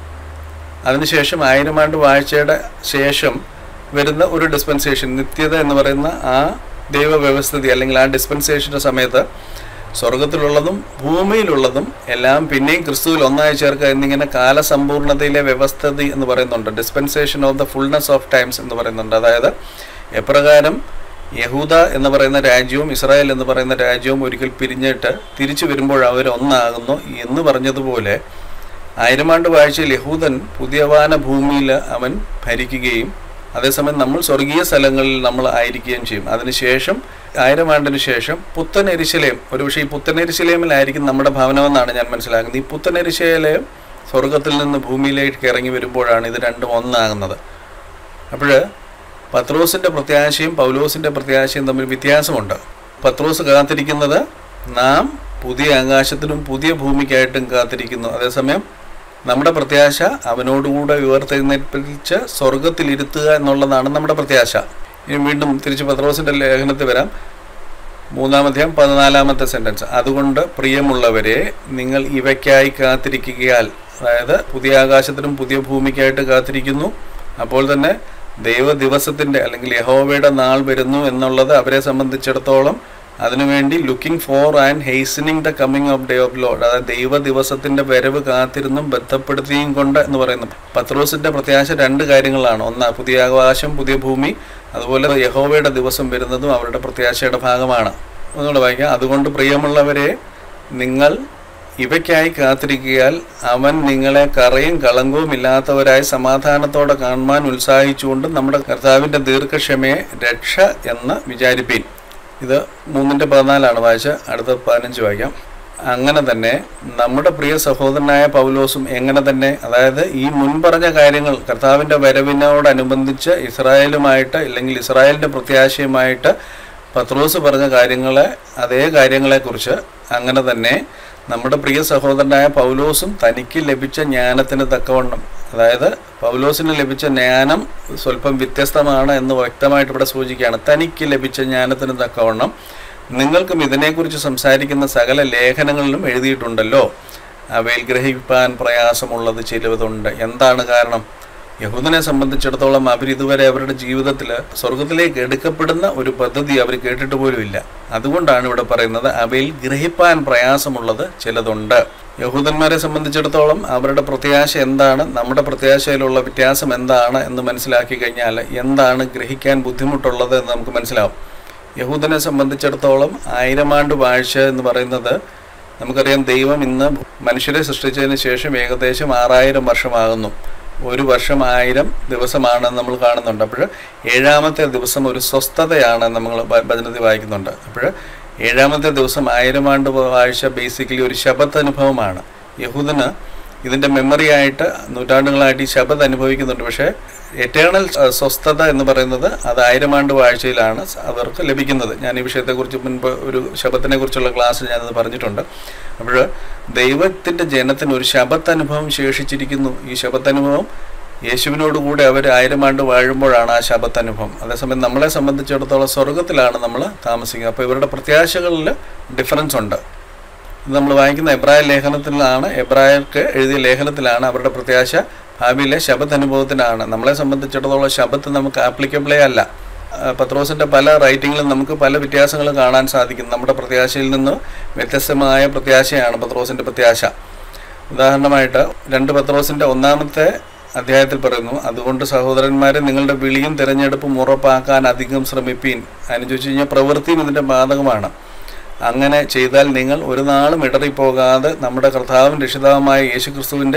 അതിനുശേഷം ആയിരം ആണ്ട് വാഴ്ചയുടെ ശേഷം വരുന്ന ഒരു ഡിസ്പെൻസേഷൻ നിത്യത എന്ന് പറയുന്ന ആ ദൈവവ്യവസ്ഥിതി അല്ലെങ്കിൽ ആ ഡിസ്പെൻസേഷൻ്റെ സമയത്ത് സ്വർഗത്തിലുള്ളതും ഭൂമിയിലുള്ളതും എല്ലാം പിന്നെയും ക്രിസ്തുവിൽ ഒന്നായി ചേർക്കുക എന്നിങ്ങനെ കാലസമ്പൂർണതയിലെ വ്യവസ്ഥിതി എന്ന് പറയുന്നുണ്ട് dispensation of the fullness of times എന്ന് പറയുന്നുണ്ട് അതായത് എപ്രകാരം യഹൂദ എന്ന് പറയുന്ന രാജ്യവും ഇസ്രായേൽ എന്ന് പറയുന്ന രാജ്യവും ഒരിക്കൽ പിരിഞ്ഞിട്ട് തിരിച്ചു വരുമ്പോൾ അവർ ഒന്നാകുന്നു എന്ന് പറഞ്ഞതുപോലെ ആയിരമാണ്ട് വാഴ്ചയിൽ യഹൂദൻ പുതിയവാന ഭൂമിയിൽ അവൻ ഭരിക്കുകയും അതേസമയം നമ്മൾ സ്വർഗീയ സ്ഥലങ്ങളിൽ നമ്മൾ ആയിരിക്കുകയും ചെയ്യും അതിനുശേഷം ആയിരം ആണ്ടിന് ശേഷം പുത്തനെരിശിലയം ഒരുപക്ഷെ ഈ പുത്തനെരിശിലയമിലായിരിക്കും നമ്മുടെ ഭവനമെന്നാണ് ഞാൻ മനസ്സിലാക്കുന്നത് ഈ പുത്തനെരിശിലയം സ്വർഗത്തിൽ നിന്ന് ഭൂമിയിലേക്ക് ഇറങ്ങി വരുമ്പോഴാണ് ഇത് രണ്ടും ഒന്നാകുന്നത് അപ്പോൾ പത്രോസിൻ്റെ പ്രത്യാശയും പൗലോസിൻ്റെ പ്രത്യാശയും തമ്മിൽ വ്യത്യാസമുണ്ട് പത്രോസ് കാത്തിരിക്കുന്നത് നാം പുതിയ ആകാശത്തിനും പുതിയ ഭൂമിക്കായിട്ടും കാത്തിരിക്കുന്നു അതേസമയം നമ്മുടെ പ്രത്യാശ അവനോടുകൂടെ ഉയർത്തെഴുന്നേൽപ്പിച്ച് സ്വർഗത്തിലിരുത്തുക എന്നുള്ളതാണ് നമ്മുടെ പ്രത്യാശ ഇനി വീണ്ടും തിരിച്ച് പത്രോസിൻ്റെ ലേഖനത്തിൽ വരാം മൂന്നാമധ്യായം പതിനാലാമത്തെ സെൻറ്റൻസ് അതുകൊണ്ട് പ്രിയമുള്ളവരെ നിങ്ങൾ ഇവയ്ക്കായി കാത്തിരിക്കുകയാൽ അതായത് പുതിയ ആകാശത്തിനും പുതിയ ഭൂമിക്കായിട്ട് കാത്തിരിക്കുന്നു അപ്പോൾ തന്നെ ദൈവ ദിവസത്തിൻ്റെ അല്ലെങ്കിൽ യഹോവയുടെ നാൾ വരുന്നു എന്നുള്ളത് അവരെ സംബന്ധിച്ചിടത്തോളം അതിനുവേണ്ടി looking for and hastening the coming of day of Lord അതായത് ദൈവ ദിവസത്തിന്റെ വരവ് കാത്തിരുന്നും ബന്ധപ്പെടുത്തിയും കൊണ്ട് എന്ന് പറയുന്നു പത്രോസിന്റെ പ്രത്യാശ രണ്ട് കാര്യങ്ങളാണ് ഒന്ന് പുതിയ ആകാശം പുതിയ ഭൂമി അതുപോലെ യഹോവയുടെ ദിവസം വരുന്നതും അവരുടെ പ്രത്യാശയുടെ ഭാഗമാണ് ഒന്നുകൂടെ വായിക്കാം അതുകൊണ്ട് പ്രിയമുള്ളവരെ നിങ്ങൾ ഇവയ്ക്കായി കാത്തിരിക്കിയാൽ അവൻ നിങ്ങളെ കറയും കളങ്കവും ഇല്ലാത്തവരായി സമാധാനത്തോടെ കാണുവാൻ ഉത്സാഹിച്ചുകൊണ്ട് നമ്മുടെ കർത്താവിൻ്റെ ദീർഘക്ഷമയെ രക്ഷ എന്ന് വിചാരിപ്പീൻ ഇത് മൂന്നിൻ്റെ പതിനാലാണ് വായിച്ച അടുത്ത പതിനഞ്ച് വായിക്കാം അങ്ങനെ തന്നെ നമ്മുടെ പ്രിയ സഹോദരനായ പൗലോസും എങ്ങനെ തന്നെ അതായത് ഈ മുൻപറഞ്ഞ കാര്യങ്ങൾ കർത്താവിൻ്റെ വരവിനോടനുബന്ധിച്ച് ഇസ്രായേലുമായിട്ട് അല്ലെങ്കിൽ ഇസ്രായേലിൻ്റെ പ്രത്യാശയുമായിട്ട് പത്രോസ് പറഞ്ഞ കാര്യങ്ങളെ അതേ കാര്യങ്ങളെക്കുറിച്ച് അങ്ങനെ തന്നെ നമ്മുടെ പ്രിയ സഹോദരനായ പൗലോസും തനിക്ക് ലഭിച്ച ജ്ഞാനത്തിന് തക്കവണ്ണം അതായത് പൗലോസിന് ലഭിച്ച ജ്ഞാനം സ്വല്പം വ്യത്യസ്തമാണ് എന്ന് വ്യക്തമായിട്ട് ഇവിടെ സൂചിക്കുകയാണ് തനിക്ക് ലഭിച്ച ജ്ഞാനത്തിന് തക്കവണ്ണം നിങ്ങൾക്കും ഇതിനെക്കുറിച്ച് സംസാരിക്കുന്ന സകല ലേഖനങ്ങളിലും എഴുതിയിട്ടുണ്ടല്ലോ അവയിൽ ഗ്രഹിപ്പാൻ പ്രയാസമുള്ളത് ചിലതുണ്ട് എന്താണ് കാരണം യഹൂദനെ സംബന്ധിച്ചിടത്തോളം അവർ ഇതുവരെ അവരുടെ ജീവിതത്തിൽ സ്വർഗത്തിലേക്ക് എടുക്കപ്പെടുന്ന ഒരു പദ്ധതി അവർ കേട്ടിട്ട് പോലുമില്ല അതുകൊണ്ടാണ് ഇവിടെ പറയുന്നത് അവയിൽ ഗ്രഹിപ്പാൻ പ്രയാസമുള്ളത് ചിലതുണ്ട് യഹൂദന്മാരെ സംബന്ധിച്ചിടത്തോളം അവരുടെ പ്രത്യാശ എന്താണ് നമ്മുടെ പ്രത്യാശയിലുള്ള വ്യത്യാസം എന്താണ് എന്ന് മനസ്സിലാക്കി കഴിഞ്ഞാൽ എന്താണ് ഗ്രഹിക്കാൻ ബുദ്ധിമുട്ടുള്ളത് എന്ന് നമുക്ക് മനസ്സിലാവും യഹൂദനെ സംബന്ധിച്ചിടത്തോളം ആയിരം ആണ്ട് വാഴ്ച എന്ന് പറയുന്നത് നമുക്കറിയാം ദൈവം ഇന്ന് മനുഷ്യരെ സൃഷ്ടിച്ചതിന് ശേഷം ഏകദേശം ആറായിരം വർഷമാകുന്നു ഒരു വർഷം ആയിരം ദിവസമാണെന്ന് നമ്മൾ കാണുന്നുണ്ട് അപ്പോൾ ഏഴാമത്തെ ദിവസം ഒരു സ്വസ്ഥതയാണ് നമ്മൾ ഭജനത്തിൽ വായിക്കുന്നുണ്ട് അപ്പോൾ ഏഴാമത്തെ ദിവസം ആയിരം ആണ്ട് ആഴ്ച ബേസിക്കലി ഒരു ശബത്ത് അനുഭവമാണ് യഹൂദന് ഇതിൻ്റെ മെമ്മറി ആയിട്ട് നൂറ്റാണ്ടുകളായിട്ട് ഈ ശബത്ത് അനുഭവിക്കുന്നുണ്ട് പക്ഷേ എറ്റേണൽ സ്വസ്ഥത എന്ന് പറയുന്നത് അത് ആയിരം ആണ്ട് വാഴ്ചയിലാണ് അവർക്ക് ലഭിക്കുന്നത് ഞാൻ ഈ വിഷയത്തെക്കുറിച്ച് മുൻപ് ഒരു ശബത്തിനെ കുറിച്ചുള്ള ക്ലാസ്സിൽ ഞാനത് പറഞ്ഞിട്ടുണ്ട് അപ്പോൾ ദൈവത്തിൻ്റെ ജനത്തിന് ഒരു ശബത്ത് അനുഭവം ശേഷിച്ചിരിക്കുന്നു ഈ ശബത്ത് അനുഭവം യേശുവിനോടുകൂടെ അവർ ആയിരം ആണ്ട് വാഴുമ്പോഴാണ് ആ ശബത്ത് അനുഭവം അതേസമയം നമ്മളെ സംബന്ധിച്ചിടത്തോളം സ്വർഗത്തിലാണ് നമ്മൾ താമസിക്കുന്നത് അപ്പോൾ ഇവരുടെ പ്രത്യാശകളിൽ ഡിഫറൻസ് ഉണ്ട് ഇത് നമ്മൾ വായിക്കുന്ന എബ്രായ ലേഖനത്തിലാണ് എബ്രായർക്ക് എഴുതിയ ലേഖനത്തിലാണ് അവരുടെ പ്രത്യാശ ഭാവിയിലെ ശബത്ത് അനുഭവത്തിനാണ് നമ്മളെ സംബന്ധിച്ചിടത്തോളം ശബത്ത് നമുക്ക് ആപ്ലിക്കബിളേ അല്ല പത്രോസിൻ്റെ പല റൈറ്റിങ്ങിലും നമുക്ക് പല വ്യത്യാസങ്ങളും കാണാൻ സാധിക്കും നമ്മുടെ പ്രത്യാശയിൽ നിന്ന് വ്യത്യസ്തമായ പ്രത്യാശയാണ് പത്രോസിൻ്റെ പ്രത്യാശ ഉദാഹരണമായിട്ട് രണ്ട് പത്രോസിൻ്റെ ഒന്നാമത്തെ അധ്യായത്തിൽ പറയുന്നു അതുകൊണ്ട് സഹോദരന്മാരെ നിങ്ങളുടെ വിളിയും തിരഞ്ഞെടുപ്പും ഉറപ്പാക്കാൻ അധികം ശ്രമിപ്പീൻ അതിന് ചോദിച്ചു കഴിഞ്ഞാൽ പ്രവൃത്തിയും ഇതിൻ്റെ ബാധകമാണ് അങ്ങനെ ചെയ്താൽ നിങ്ങൾ ഒരു നാളും ഇടറിപ്പോകാതെ നമ്മുടെ കർത്താവും രക്ഷിതാവുമായ യേശുക്രിസ്തുവിൻ്റെ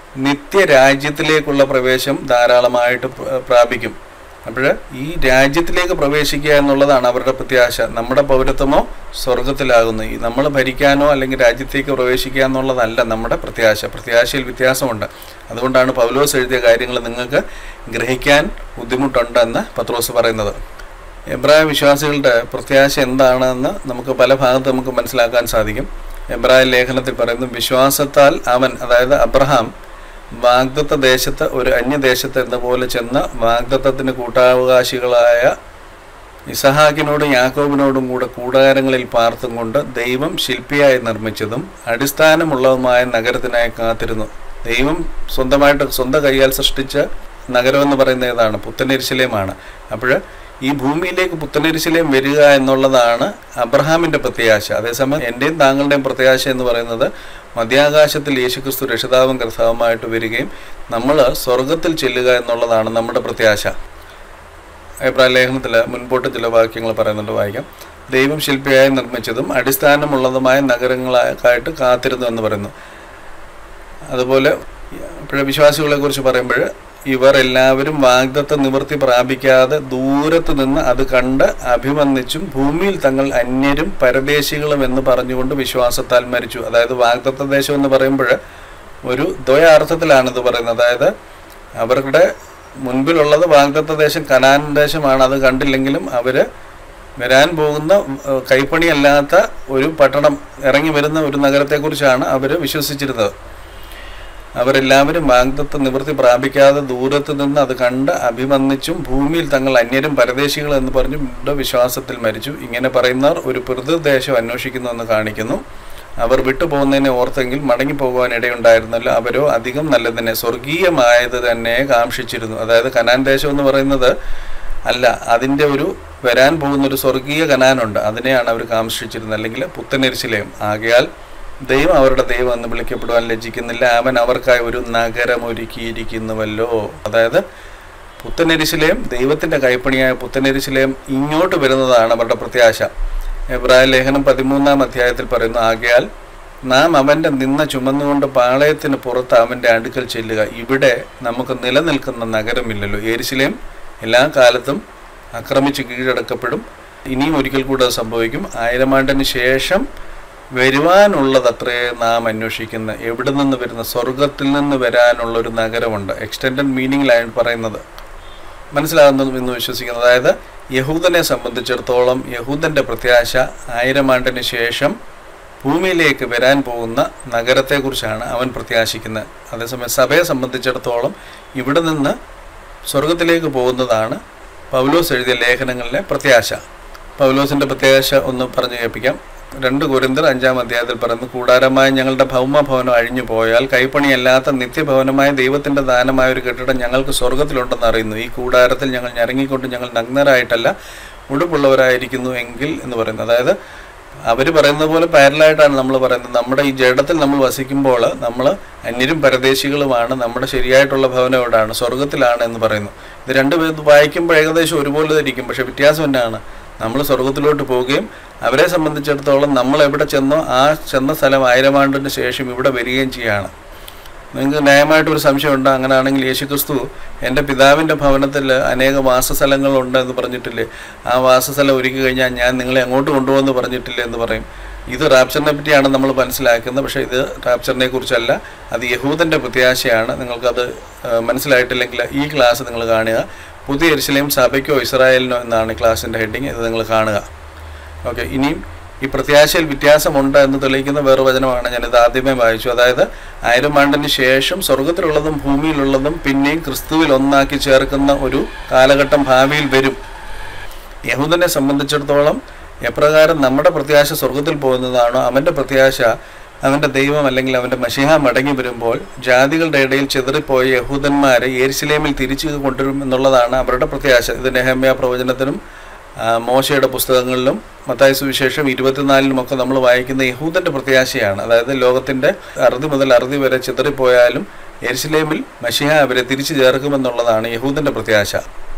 നിത്യരാജ്യത്തിലേക്കുള്ള പ്രവേശം ധാരാളമായിട്ട് പ്രാപിക്കും അപ്പോൾ ഈ രാജ്യത്തിലേക്ക് പ്രവേശിക്കുക എന്നുള്ളതാണ് അവരുടെ പ്രത്യാശ നമ്മുടെ പൗരത്വമോ സ്വർഗത്തിലാകുന്നു ഈ നമ്മൾ ഭരിക്കാനോ അല്ലെങ്കിൽ രാജ്യത്തേക്ക് പ്രവേശിക്കുക എന്നുള്ളതല്ല നമ്മുടെ പ്രത്യാശ പ്രത്യാശയിൽ വ്യത്യാസമുണ്ട് അതുകൊണ്ടാണ് പൗലോസ് എഴുതിയ കാര്യങ്ങൾ നിങ്ങൾക്ക് ഗ്രഹിക്കാൻ ബുദ്ധിമുട്ടുണ്ടെന്ന് പത്രോസ് പറയുന്നത് എബ്രായ വിശ്വാസികളുടെ പ്രത്യാശ എന്താണെന്ന് നമുക്ക് പല ഭാഗത്ത് നമുക്ക് മനസ്സിലാക്കാൻ സാധിക്കും എബ്രായ ലേഖനത്തിൽ പറയുന്നു വിശ്വാസത്താൽ അവൻ അതായത് അബ്രഹാം വാഗ്ദത്ത ദേശത്ത് ഒരു അന്യദേശത്ത് എന്ന പോലെ ചെന്ന് വാഗ്ദത്തത്തിന് കൂട്ടാവകാശികളായ ഇസഹാക്കിനോടും യാക്കോബിനോടും കൂടെ കൂടാരങ്ങളിൽ പാർത്തും കൊണ്ട് ദൈവം ശില്പിയായി നിർമ്മിച്ചതും അടിസ്ഥാനമുള്ളതുമായ നഗരത്തിനായി കാത്തിരുന്നു ദൈവം സ്വന്തമായിട്ട് സ്വന്തം കൈയാൽ സൃഷ്ടിച്ച നഗരം എന്ന് പറയുന്ന ഏതാണ് പുത്തനെരിശിലേമാണ് അപ്പോൾ ഈ ഭൂമിയിലേക്ക് പുത്തനെരിശിലേം വരിക എന്നുള്ളതാണ് അബ്രഹാമിൻ്റെ പ്രത്യാശ അതേസമയം എൻ്റെയും താങ്കളുടെയും പ്രത്യാശ എന്ന് പറയുന്നത് മധ്യാകാശത്തിൽ യേശുക്രിസ്തു രക്ഷിതാവും കർത്താവുമായിട്ട് വരികയും നമ്മൾ സ്വർഗത്തിൽ ചെല്ലുക എന്നുള്ളതാണ് നമ്മുടെ പ്രത്യാശ എബ്രാഹിം ലേഖനത്തിൽ മുൻപോട്ട് ചില വാക്യങ്ങൾ പറയുന്നുണ്ട് വായിക്കാം ദൈവം ശില്പിയായി നിർമ്മിച്ചതും അടിസ്ഥാനമുള്ളതുമായ നഗരങ്ങളായിട്ട് കാത്തിരുന്നു എന്ന് പറയുന്നു അതുപോലെ ഇപ്പോഴെ വിശ്വാസികളെ കുറിച്ച് പറയുമ്പോൾ ഇവർ എല്ലാവരും വാഗ്ദത്ത നിവൃത്തി പ്രാപിക്കാതെ ദൂരത്ത് നിന്ന് അത് കണ്ട് അഭിമന്ദിച്ചും ഭൂമിയിൽ തങ്ങൾ അന്യരും പരദേശികളും എന്ന് പറഞ്ഞുകൊണ്ട് വിശ്വാസത്താൽ മരിച്ചു അതായത് വാഗ്ദത്ത ദേശം എന്ന് പറയുമ്പോൾ ഒരു ദ്വയാർത്ഥത്തിലാണ് ഇത് പറയുന്നത് അതായത് അവരുടെ മുൻപിലുള്ളത് വാഗ്ദത്ത ദേശം കനാൻ ദേശമാണ് അത് കണ്ടില്ലെങ്കിലും അവർ വരാൻ പോകുന്ന ഏഹ്, കൈപ്പണിയല്ലാത്ത ഒരു പട്ടണം ഇറങ്ങി വരുന്ന ഒരു നഗരത്തെക്കുറിച്ചാണ് അവർ വിശ്വസിച്ചിരുന്നത് അവരെല്ലാവരും വാഗ്ദത്ത നിവൃത്തി പ്രാപിക്കാതെ ദൂരത്ത് നിന്ന് അത് കണ്ട് അഭിമന്ദിച്ചും ഭൂമിയിൽ തങ്ങൾ അന്യരും പരദേശികൾ എന്ന് പറഞ്ഞു മുഴുവൻ വിശ്വാസത്തിൽ മരിച്ചു ഇങ്ങനെ പറയുന്നവർ ഒരു പിതൃദേശം അന്വേഷിക്കുന്നു എന്ന് കാണിക്കുന്നു അവർ വിട്ടുപോകുന്നതിനെ ഓർത്തെങ്കിൽ മടങ്ങിപ്പോകുവാൻ ഇടയുണ്ടായിരുന്നല്ലോ അവരോ അധികം നല്ലതിനെ സ്വർഗീയമായത് തന്നെ കാംക്ഷിച്ചിരുന്നു അതായത് കനാൻ ദേശം എന്ന് പറയുന്നത് അല്ല അതിൻ്റെ ഒരു വരാൻ പോകുന്ന ഒരു സ്വർഗീയ കനാനുണ്ട് അതിനെയാണ് അവർ കാംക്ഷിച്ചിരുന്നത് അല്ലെങ്കിൽ പുത്തനെരിശിലയും ആകയാൽ ദൈവം അവരുടെ ദൈവം എന്ന് വിളിക്കപ്പെടുവാൻ ലജ്ജിക്കുന്നില്ല അവൻ അവർക്കായി ഒരു നഗരം ഒരുക്കിയിരിക്കുന്നുവല്ലോ അതായത് പുത്തനെരിശിലയും ദൈവത്തിൻ്റെ കൈപ്പണിയായ പുത്തനെരിശിലയും ഇങ്ങോട്ട് വരുന്നതാണ് അവരുടെ പ്രത്യാശ എബ്രാഹിം ലേഖനം പതിമൂന്നാം അധ്യായത്തിൽ പറയുന്നു ആകയാൽ നാം അവൻ്റെ നിന്ന ചുമന്നുകൊണ്ട് പാളയത്തിന് പുറത്ത് അവൻ്റെ അടുക്കൽ ചെല്ലുക ഇവിടെ നമുക്ക് നിലനിൽക്കുന്ന നഗരമില്ലല്ലോ ഏരിശിലേം എല്ലാ കാലത്തും ആക്രമിച്ച് കീഴടക്കപ്പെടും ഇനിയും ഒരിക്കൽ കൂടെ അത് സംഭവിക്കും ആയിരം ആണ്ടിന് ശേഷം വരുവാനുള്ളതത്രേ നാം അന്വേഷിക്കുന്ന എവിടെ നിന്ന് വരുന്ന സ്വർഗത്തിൽ നിന്ന് വരാനുള്ള ഒരു നഗരമുണ്ട് എക്സ്റ്റൻഡഡ് മീനിങ്ങിലാണ് പറയുന്നത് മനസ്സിലാകുന്നു എന്ന് വിശ്വസിക്കുന്നു അതായത് യഹൂദനെ സംബന്ധിച്ചിടത്തോളം യഹൂദൻ്റെ പ്രത്യാശ ആയിരം ആണ്ടിന് ശേഷം ഭൂമിയിലേക്ക് വരാൻ പോകുന്ന നഗരത്തെക്കുറിച്ചാണ് അവൻ പ്രത്യാശിക്കുന്നത് അതേസമയം സഭയെ സംബന്ധിച്ചിടത്തോളം ഇവിടെ നിന്ന് സ്വർഗത്തിലേക്ക് പോകുന്നതാണ് പൗലോസ് എഴുതിയ ലേഖനങ്ങളിലെ പ്രത്യാശ പൗലോസിൻ്റെ പ്രത്യാശ ഒന്ന് പറഞ്ഞു കേൾപ്പിക്കാം രണ്ട് കുരിന്തർ അഞ്ചാം അധ്യായത്തിൽ പറയുന്നു കൂടാരമായ ഞങ്ങളുടെ ഭൗമഭവനം അഴിഞ്ഞു പോയാൽ കൈപ്പണിയല്ലാത്ത നിത്യഭവനമായ ദൈവത്തിൻ്റെ ദാനമായ ഒരു കെട്ടിടം ഞങ്ങൾക്ക് സ്വർഗത്തിലുണ്ടെന്ന് അറിയുന്നു ഈ കൂടാരത്തിൽ ഞങ്ങൾ ഞരങ്ങിക്കൊണ്ട് ഞങ്ങൾ നഗ്നരായിട്ടല്ല ഉടുപ്പുള്ളവരായിരിക്കുന്നു എങ്കിൽ എന്ന് പറയുന്നു അതായത് അവർ പറയുന്നത് പോലെ പാരലായിട്ടാണ് നമ്മൾ പറയുന്നത് നമ്മുടെ ഈ ജഡത്തിൽ നമ്മൾ വസിക്കുമ്പോൾ നമ്മൾ അന്യരും പരദേശികളുമാണ് നമ്മുടെ ശരിയായിട്ടുള്ള ഭവനം എവിടെയാണ് സ്വർഗത്തിലാണ് എന്ന് പറയുന്നു ഇത് രണ്ടുപേർ വായിക്കുമ്പോൾ ഏകദേശം ഒരുപോലെ ഇരിക്കും പക്ഷെ വ്യത്യാസം എന്നാണ് നമ്മൾ സ്വർഗത്തിലോട്ട് പോവുകയും അവരെ സംബന്ധിച്ചിടത്തോളം നമ്മൾ എവിടെ ചെന്നോ ആ ചെന്ന സ്ഥലം ആയിരം ആണ്ടിന് ശേഷം ഇവിടെ വരികയും ചെയ്യുകയാണ് നിങ്ങൾക്ക് ന്യായമായിട്ടൊരു സംശയമുണ്ട് അങ്ങനെയാണെങ്കിൽ യേശുക്രിസ്തു എൻ്റെ പിതാവിൻ്റെ ഭവനത്തിൽ അനേക വാസസ്ഥലങ്ങളുണ്ട് എന്ന് പറഞ്ഞിട്ടില്ലേ ആ വാസസ്ഥലം ഒരുക്കി കഴിഞ്ഞാൽ ഞാൻ നിങ്ങളെ അങ്ങോട്ട് കൊണ്ടുപോകുമെന്ന് പറഞ്ഞിട്ടില്ലേ എന്ന് പറയും ഇത് റാപ്ചറിനെ പറ്റിയാണ് നമ്മൾ മനസ്സിലാക്കുന്നത് പക്ഷേ ഇത് റാപ്ചറിനെ കുറിച്ചല്ല അത് യഹൂദൻ്റെ പ്രത്യാശയാണ് നിങ്ങൾക്കത് ആ, മനസ്സിലായിട്ടില്ലെങ്കിൽ ഈ ക്ലാസ് നിങ്ങൾ കാണുക പുതിയ എരിശിലെയും സഭയ്ക്കോ ഇസ്രായേലിനോ എന്നാണ് ഈ ക്ലാസ്സിൻ്റെ ഹെഡിങ് ഇത് നിങ്ങൾ കാണുക ഓക്കെ ഇനിയും ഈ പ്രത്യാശയിൽ വ്യത്യാസമുണ്ട് എന്ന് തെളിയിക്കുന്ന വേറെ വചനമാണ് ഞാനിത് ആദ്യമേ വായിച്ചു അതായത് ആയിരം ആണ്ടിന് ശേഷം സ്വർഗത്തിലുള്ളതും ഭൂമിയിലുള്ളതും പിന്നെയും ക്രിസ്തുവിൽ ഒന്നാക്കി ചേർക്കുന്ന ഒരു കാലഘട്ടം ഭാവിയിൽ വരും യഹൂദനെ സംബന്ധിച്ചിടത്തോളം എപ്രകാരം നമ്മുടെ പ്രത്യാശ സ്വർഗത്തിൽ പോകുന്നതാണോ അവൻ്റെ പ്രത്യാശ അവൻ്റെ ദൈവം അല്ലെങ്കിൽ അവൻ്റെ മഷിഹ മടങ്ങി വരുമ്പോൾ ജാതികളുടെ ഇടയിൽ ചിതറിപ്പോയ യഹൂദന്മാരെ യേരുശലേമിൽ തിരിച്ചു കൊണ്ടുവരും എന്നുള്ളതാണ് അവരുടെ പ്രത്യാശ ഇത് നെഹമ്യ പ്രവചനത്തിനും ആ, മോശയുടെ പുസ്തകങ്ങളിലും മത്തായ സുവിശേഷം ഇരുപത്തിനാലിലുമൊക്കെ നമ്മൾ വായിക്കുന്ന യഹൂദൻ്റെ പ്രത്യാശയാണ് അതായത് ലോകത്തിൻ്റെ അറുതി മുതൽ അറുതി വരെ ചിതറിപ്പോയാലും യെരുശലേമിൽ മഷിഹ അവരെ തിരിച്ചു ചേർക്കുമെന്നുള്ളതാണ് യഹൂദൻ്റെ പ്രത്യാശ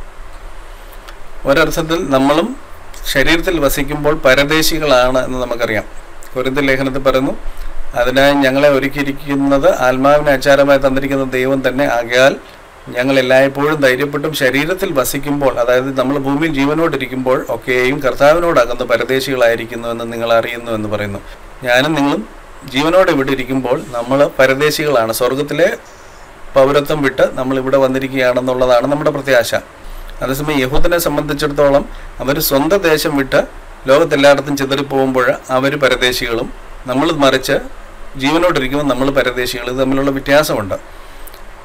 ഒരർത്ഥത്തിൽ നമ്മളും ശരീരത്തിൽ വസിക്കുമ്പോൾ പരദേശികളാണ് എന്ന് നമുക്കറിയാം കൊരിന്ത ലേഖനത്തിൽ പറയുന്നു അതിനായി ഞങ്ങളെ ഒരുക്കിയിരിക്കുന്നത് ആത്മാവിനെ ആചാരമായി തന്നിരിക്കുന്ന ദൈവം തന്നെ ആകയാൽ ഞങ്ങൾ എല്ലായ്പ്പോഴും ധൈര്യപ്പെട്ടും ശരീരത്തിൽ വസിക്കുമ്പോൾ അതായത് നമ്മൾ ഭൂമിയിൽ ജീവനോടിരിക്കുമ്പോൾ ഒക്കെയും കർത്താവിനോടകന്ന് പരദേശികളായിരിക്കുന്നു എന്ന് നിങ്ങൾ അറിയുന്നു എന്ന് പറയുന്നു ഞാനും നിങ്ങളും ജീവനോടെ ഇവിടെ ഇരിക്കുമ്പോൾ നമ്മൾ പരദേശികളാണ് സ്വർഗത്തിലെ പൗരത്വം വിട്ട് നമ്മൾ ഇവിടെ വന്നിരിക്കുകയാണെന്നുള്ളതാണ് നമ്മുടെ പ്രത്യാശ അതേസമയം യഹൂദനെ സംബന്ധിച്ചിടത്തോളം അവർ സ്വന്തം ദേശം വിട്ട് ലോകത്തെല്ലായിടത്തും ചിതറിപ്പോകുമ്പോൾ അവർ പരദേശികളും നമ്മൾ മറിച്ച് ജീവനോടിരിക്കുമ്പോൾ നമ്മൾ പരദേശികൾ ഇത് തമ്മിലുള്ള വ്യത്യാസമുണ്ട്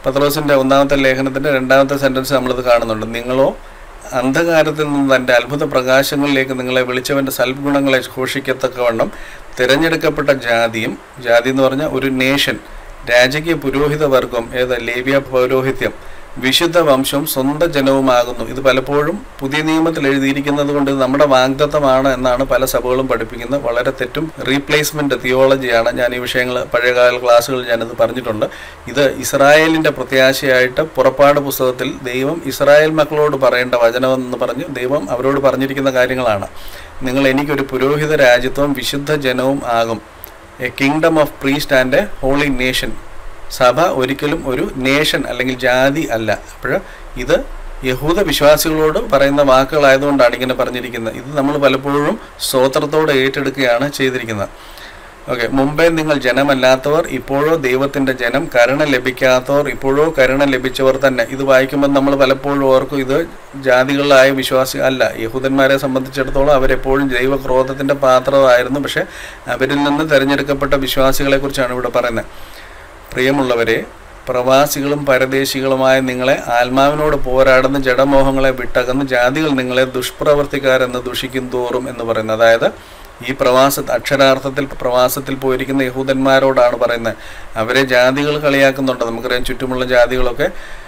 പത്രോസിൻ്റെ ഒന്നാമത്തെ ലേഖനത്തിൻ്റെ രണ്ടാമത്തെ സെൻറ്റൻസ് നമ്മളിത് കാണുന്നുണ്ട് നിങ്ങളോ അന്ധകാരത്തിൽ നിന്ന് തൻ്റെ അത്ഭുത പ്രകാശങ്ങളിലേക്ക് നിങ്ങളെ വിളിച്ചവൻ്റെ സൽഗുണങ്ങളെ ഘോഷിക്കത്തക്കവണ്ണം തിരഞ്ഞെടുക്കപ്പെട്ട ജാതിയും ജാതി എന്ന് പറഞ്ഞാൽ ഒരു നേഷൻ രാജകീയ പുരോഹിത വർഗം ഏത് ലേവ്യ പൗരോഹിത്യം വിശുദ്ധ വംശവും സ്വന്തം ജനവുമാകുന്നു ഇത് പലപ്പോഴും പുതിയ നിയമത്തിൽ എഴുതിയിരിക്കുന്നത് കൊണ്ട് ഇത് നമ്മുടെ വാഗ്ദത്തമാണ് എന്നാണ് പല സഭകളും പഠിപ്പിക്കുന്നത് വളരെ തെറ്റും റീപ്ലേസ്മെന്റ് തിയോളജിയാണ് ഞാൻ ഈ വിഷയങ്ങൾ പഴയകാല ക്ലാസ്സുകളിൽ ഞാനിത് പറഞ്ഞിട്ടുണ്ട് ഇത് ഇസ്രായേലിന്റെ പ്രത്യാശയായിട്ട് പുറപ്പാട് പുസ്തകത്തിൽ ദൈവം ഇസ്രായേൽ മക്കളോട് പറയേണ്ട വചനമെന്ന് പറഞ്ഞ് ദൈവം അവരോട് പറഞ്ഞിരിക്കുന്ന കാര്യങ്ങളാണ് നിങ്ങൾ എനിക്കൊരു പുരോഹിത രാജ്യത്വം വിശുദ്ധ ജനവും ആകും a kingdom of priest and a holy nation സഭ ഒരിക്കലും ഒരു നേഷൻ അല്ലെങ്കിൽ ജാതി അല്ല അപ്പോൾ ഇത് യഹൂദ വിശ്വാസികളോട് പറയുന്ന വാക്കുകളായതുകൊണ്ടാണ് ഇങ്ങനെ പറഞ്ഞിരിക്കുന്നത് ഇത് നമ്മൾ പലപ്പോഴും സ്തോത്രത്തോടെ ഏറ്റെടുക്കുകയാണ് ചെയ്തിരിക്കുന്നത് ഓക്കെ മുമ്പേ നിങ്ങൾ ജനമല്ലാത്തവർ ഇപ്പോഴോ ദൈവത്തിൻ്റെ ജനം കരുണ ലഭിക്കാത്തവർ ഇപ്പോഴോ കരുണ ലഭിച്ചവർ തന്നെ ഇത് വായിക്കുമ്പോൾ നമ്മൾ പലപ്പോഴും ഓർക്കും ഇത് ജാതികളിലായ വിശ്വാസി അല്ല യഹൂദന്മാരെ സംബന്ധിച്ചിടത്തോളം അവരെപ്പോഴും ദൈവക്രോധത്തിൻ്റെ പാത്രമായിരുന്നു പക്ഷേ അവരിൽ നിന്ന് തിരഞ്ഞെടുക്കപ്പെട്ട വിശ്വാസികളെക്കുറിച്ചാണ് ഇവിടെ പറയുന്നത് പ്രിയമുള്ളവരെ പ്രവാസികളും പരദേശികളുമായ നിങ്ങളെ ആത്മാവിനോട് പോരാടുന്ന ജഡമോഹങ്ങളെ വിട്ടകന്ന് ജാതികൾ നിങ്ങളെ ദുഷ്പ്രവർത്തിക്കാരെന്ന് ദുഷിക്കും തോറും എന്ന് പറയുന്നത് അതായത് ഈ പ്രവാസ അക്ഷരാർത്ഥത്തിൽ പ്രവാസത്തിൽ പോയിരിക്കുന്ന യഹൂദന്മാരോടാണ് പറയുന്നത് അവരെ ജാതികൾ കളിയാക്കുന്നുണ്ട് നമുക്കറിയാം ചുറ്റുമുള്ള ജാതികളൊക്കെ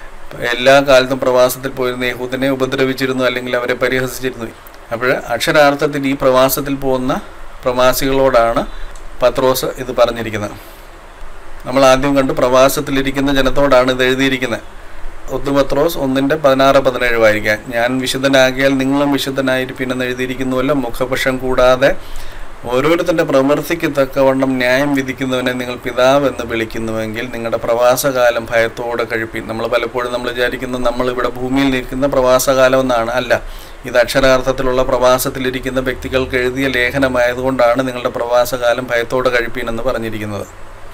എല്ലാ കാലത്തും പ്രവാസത്തിൽ പോയിരുന്ന യഹൂദനെ ഉപദ്രവിച്ചിരുന്നു അല്ലെങ്കിൽ അവരെ പരിഹസിച്ചിരുന്നു അപ്പോൾ അക്ഷരാർത്ഥത്തിൽ ഈ പ്രവാസത്തിൽ പോകുന്ന പ്രവാസികളോടാണ് പത്രോസ് ഇത് പറഞ്ഞിരിക്കുന്നത് നമ്മൾ ആദ്യം കണ്ട് പ്രവാസത്തിലിരിക്കുന്ന ജനത്തോടാണ് ഇത് എഴുതിയിരിക്കുന്നത് ഒന്ന് പത്രോസ് ഒന്നിൻ്റെ പതിനാറ് പതിനേഴ് വായിക്കാൻ ഞാൻ വിശുദ്ധനാകിയാൽ നിങ്ങളും വിശുദ്ധനായിരിപ്പിനെന്ന് എഴുതിയിരിക്കുന്നുവല്ലോ മുഖപക്ഷം കൂടാതെ ഓരോരുത്തരുടെ പ്രവൃത്തിക്ക് തക്കവണ്ണം ന്യായം വിധിക്കുന്നവനെ നിങ്ങൾ പിതാവ് എന്ന് വിളിക്കുന്നുവെങ്കിൽ നിങ്ങളുടെ പ്രവാസകാലം ഭയത്തോടെ കഴിപ്പി നമ്മൾ പലപ്പോഴും നമ്മൾ വിചാരിക്കുന്നത് നമ്മൾ ഇവിടെ ഭൂമിയിൽ നിൽക്കുന്ന പ്രവാസകാലം എന്നാണ് അല്ല ഇത് അക്ഷരാർത്ഥത്തിലുള്ള പ്രവാസത്തിലിരിക്കുന്ന വ്യക്തികൾക്ക് എഴുതിയ ലേഖനമായതുകൊണ്ടാണ് നിങ്ങളുടെ പ്രവാസകാലം ഭയത്തോടെ കഴിപ്പീൻ എന്ന് പറഞ്ഞിരിക്കുന്നത്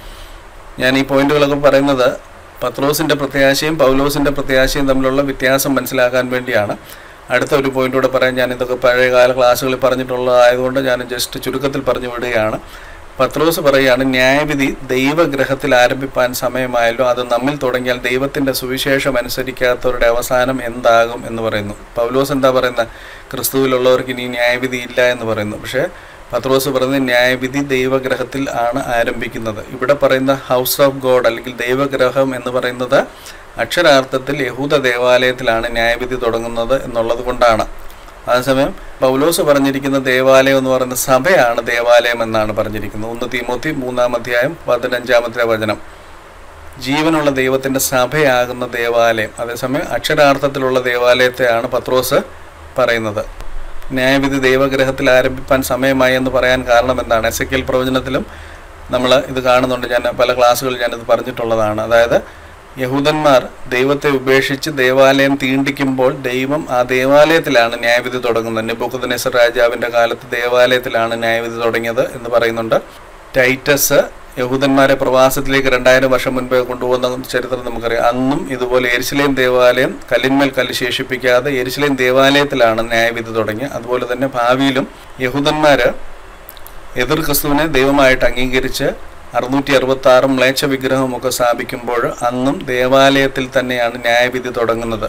ഞാൻ ഈ പോയിന്റുകളൊക്കെ പറയുന്നത് പത്രോസിൻ്റെ പ്രത്യാശയും പൗലോസിൻ്റെ പ്രത്യാശയും തമ്മിലുള്ള വ്യത്യാസം മനസ്സിലാക്കാൻ വേണ്ടിയാണ് അടുത്ത ഒരു പോയിന്റ് കൂടെ പറയാൻ ഞാൻ ഇതൊക്കെ പഴയകാല ക്ലാസ്സുകളിൽ പറഞ്ഞിട്ടുള്ളതായതുകൊണ്ട് ഞാൻ ജസ്റ്റ് ചുരുക്കത്തിൽ പറഞ്ഞു വിടുകയാണ് പത്രോസ് പറയുകയാണ് ന്യായവിധി ദൈവഗ്രഹത്തിൽ ആരംഭിപ്പാൻ സമയമായല്ലോ അത് നമ്മിൽ തുടങ്ങിയാൽ ദൈവത്തിൻ്റെ സുവിശേഷം അനുസരിക്കാത്തവരുടെ അവസാനം എന്താകും എന്ന് പറയുന്നു പൗലോസ് എന്താ പറയുന്നത് ക്രിസ്തുവിലുള്ളവർക്ക് ഇനി ന്യായവിധി ഇല്ല എന്ന് പറയുന്നു പക്ഷേ പത്രോസ് പറയുന്നത് ന്യായവിധി ദൈവഗ്രഹത്തിൽ ആണ് ആരംഭിക്കുന്നത് ഇവിടെ പറയുന്ന ഹൗസ് ഓഫ് ഗോഡ് അല്ലെങ്കിൽ ദൈവഗ്രഹം എന്ന് പറയുന്നത് അക്ഷരാർത്ഥത്തിൽ യഹൂദ ദേവാലയത്തിലാണ് ന്യായവിധി തുടങ്ങുന്നത് എന്നുള്ളത് കൊണ്ടാണ് അതേസമയം പൗലോസ് പറഞ്ഞിരിക്കുന്ന ദേവാലയം എന്ന് പറയുന്ന സഭയാണ് ദേവാലയം എന്നാണ് പറഞ്ഞിരിക്കുന്നത് ഒന്ന് തീമൂത്തി മൂന്നാം അധ്യായം പതിനഞ്ചാമത്തെ വചനം ജീവനുള്ള ദൈവത്തിൻ്റെ സഭയാകുന്ന ദേവാലയം അതേസമയം അക്ഷരാർത്ഥത്തിലുള്ള ദേവാലയത്തെയാണ് പത്രോസ് പറയുന്നത് ന്യായവിധി ദൈവഗ്രഹത്തിൽ ആരംഭിപ്പാൻ സമയമായി എന്ന് പറയാൻ കാരണം എന്താണ് എസ് എ പ്രവചനത്തിലും നമ്മൾ ഇത് കാണുന്നുണ്ട് ഞാൻ പല ക്ലാസ്സുകളിൽ ഞാനിത് പറഞ്ഞിട്ടുള്ളതാണ് അതായത് യഹൂദന്മാർ ദൈവത്തെ ഉപേക്ഷിച്ച് ദേവാലയം തീണ്ടിക്കുമ്പോൾ ദൈവം ആ ദേവാലയത്തിലാണ് ന്യായവിധി തുടങ്ങുന്നത് നെബുക്കുദനേസർ രാജാവിൻ്റെ കാലത്ത് ദേവാലയത്തിലാണ് ന്യായവിധി തുടങ്ങിയത് എന്ന് പറയുന്നുണ്ട് ടൈറ്റസ് യഹൂദന്മാരെ പ്രവാസത്തിലേക്ക് രണ്ടായിരം വർഷം മുൻപേ കൊണ്ടുപോകുന്ന ചരിത്രം നമുക്കറിയാം അന്നും ഇതുപോലെ എരിശിലേം ദേവാലയം കല്ലിന്മേൽ കല്ല് ശേഷിപ്പിക്കാതെ എരിശിലേം ദേവാലയത്തിലാണ് ന്യായവിധി തുടങ്ങി അതുപോലെ തന്നെ ഭാവിയിലും യഹൂദന്മാര് എതിർ ക്രിസ്തുവിനെ ദൈവമായിട്ട് അംഗീകരിച്ച് അറുന്നൂറ്റി അറുപത്തി ആറും മ്ലേച്ഛ വിഗ്രഹമൊക്കെ സ്ഥാപിക്കുമ്പോൾ അന്നും ദേവാലയത്തിൽ തന്നെയാണ് ന്യായവിധി തുടങ്ങുന്നത്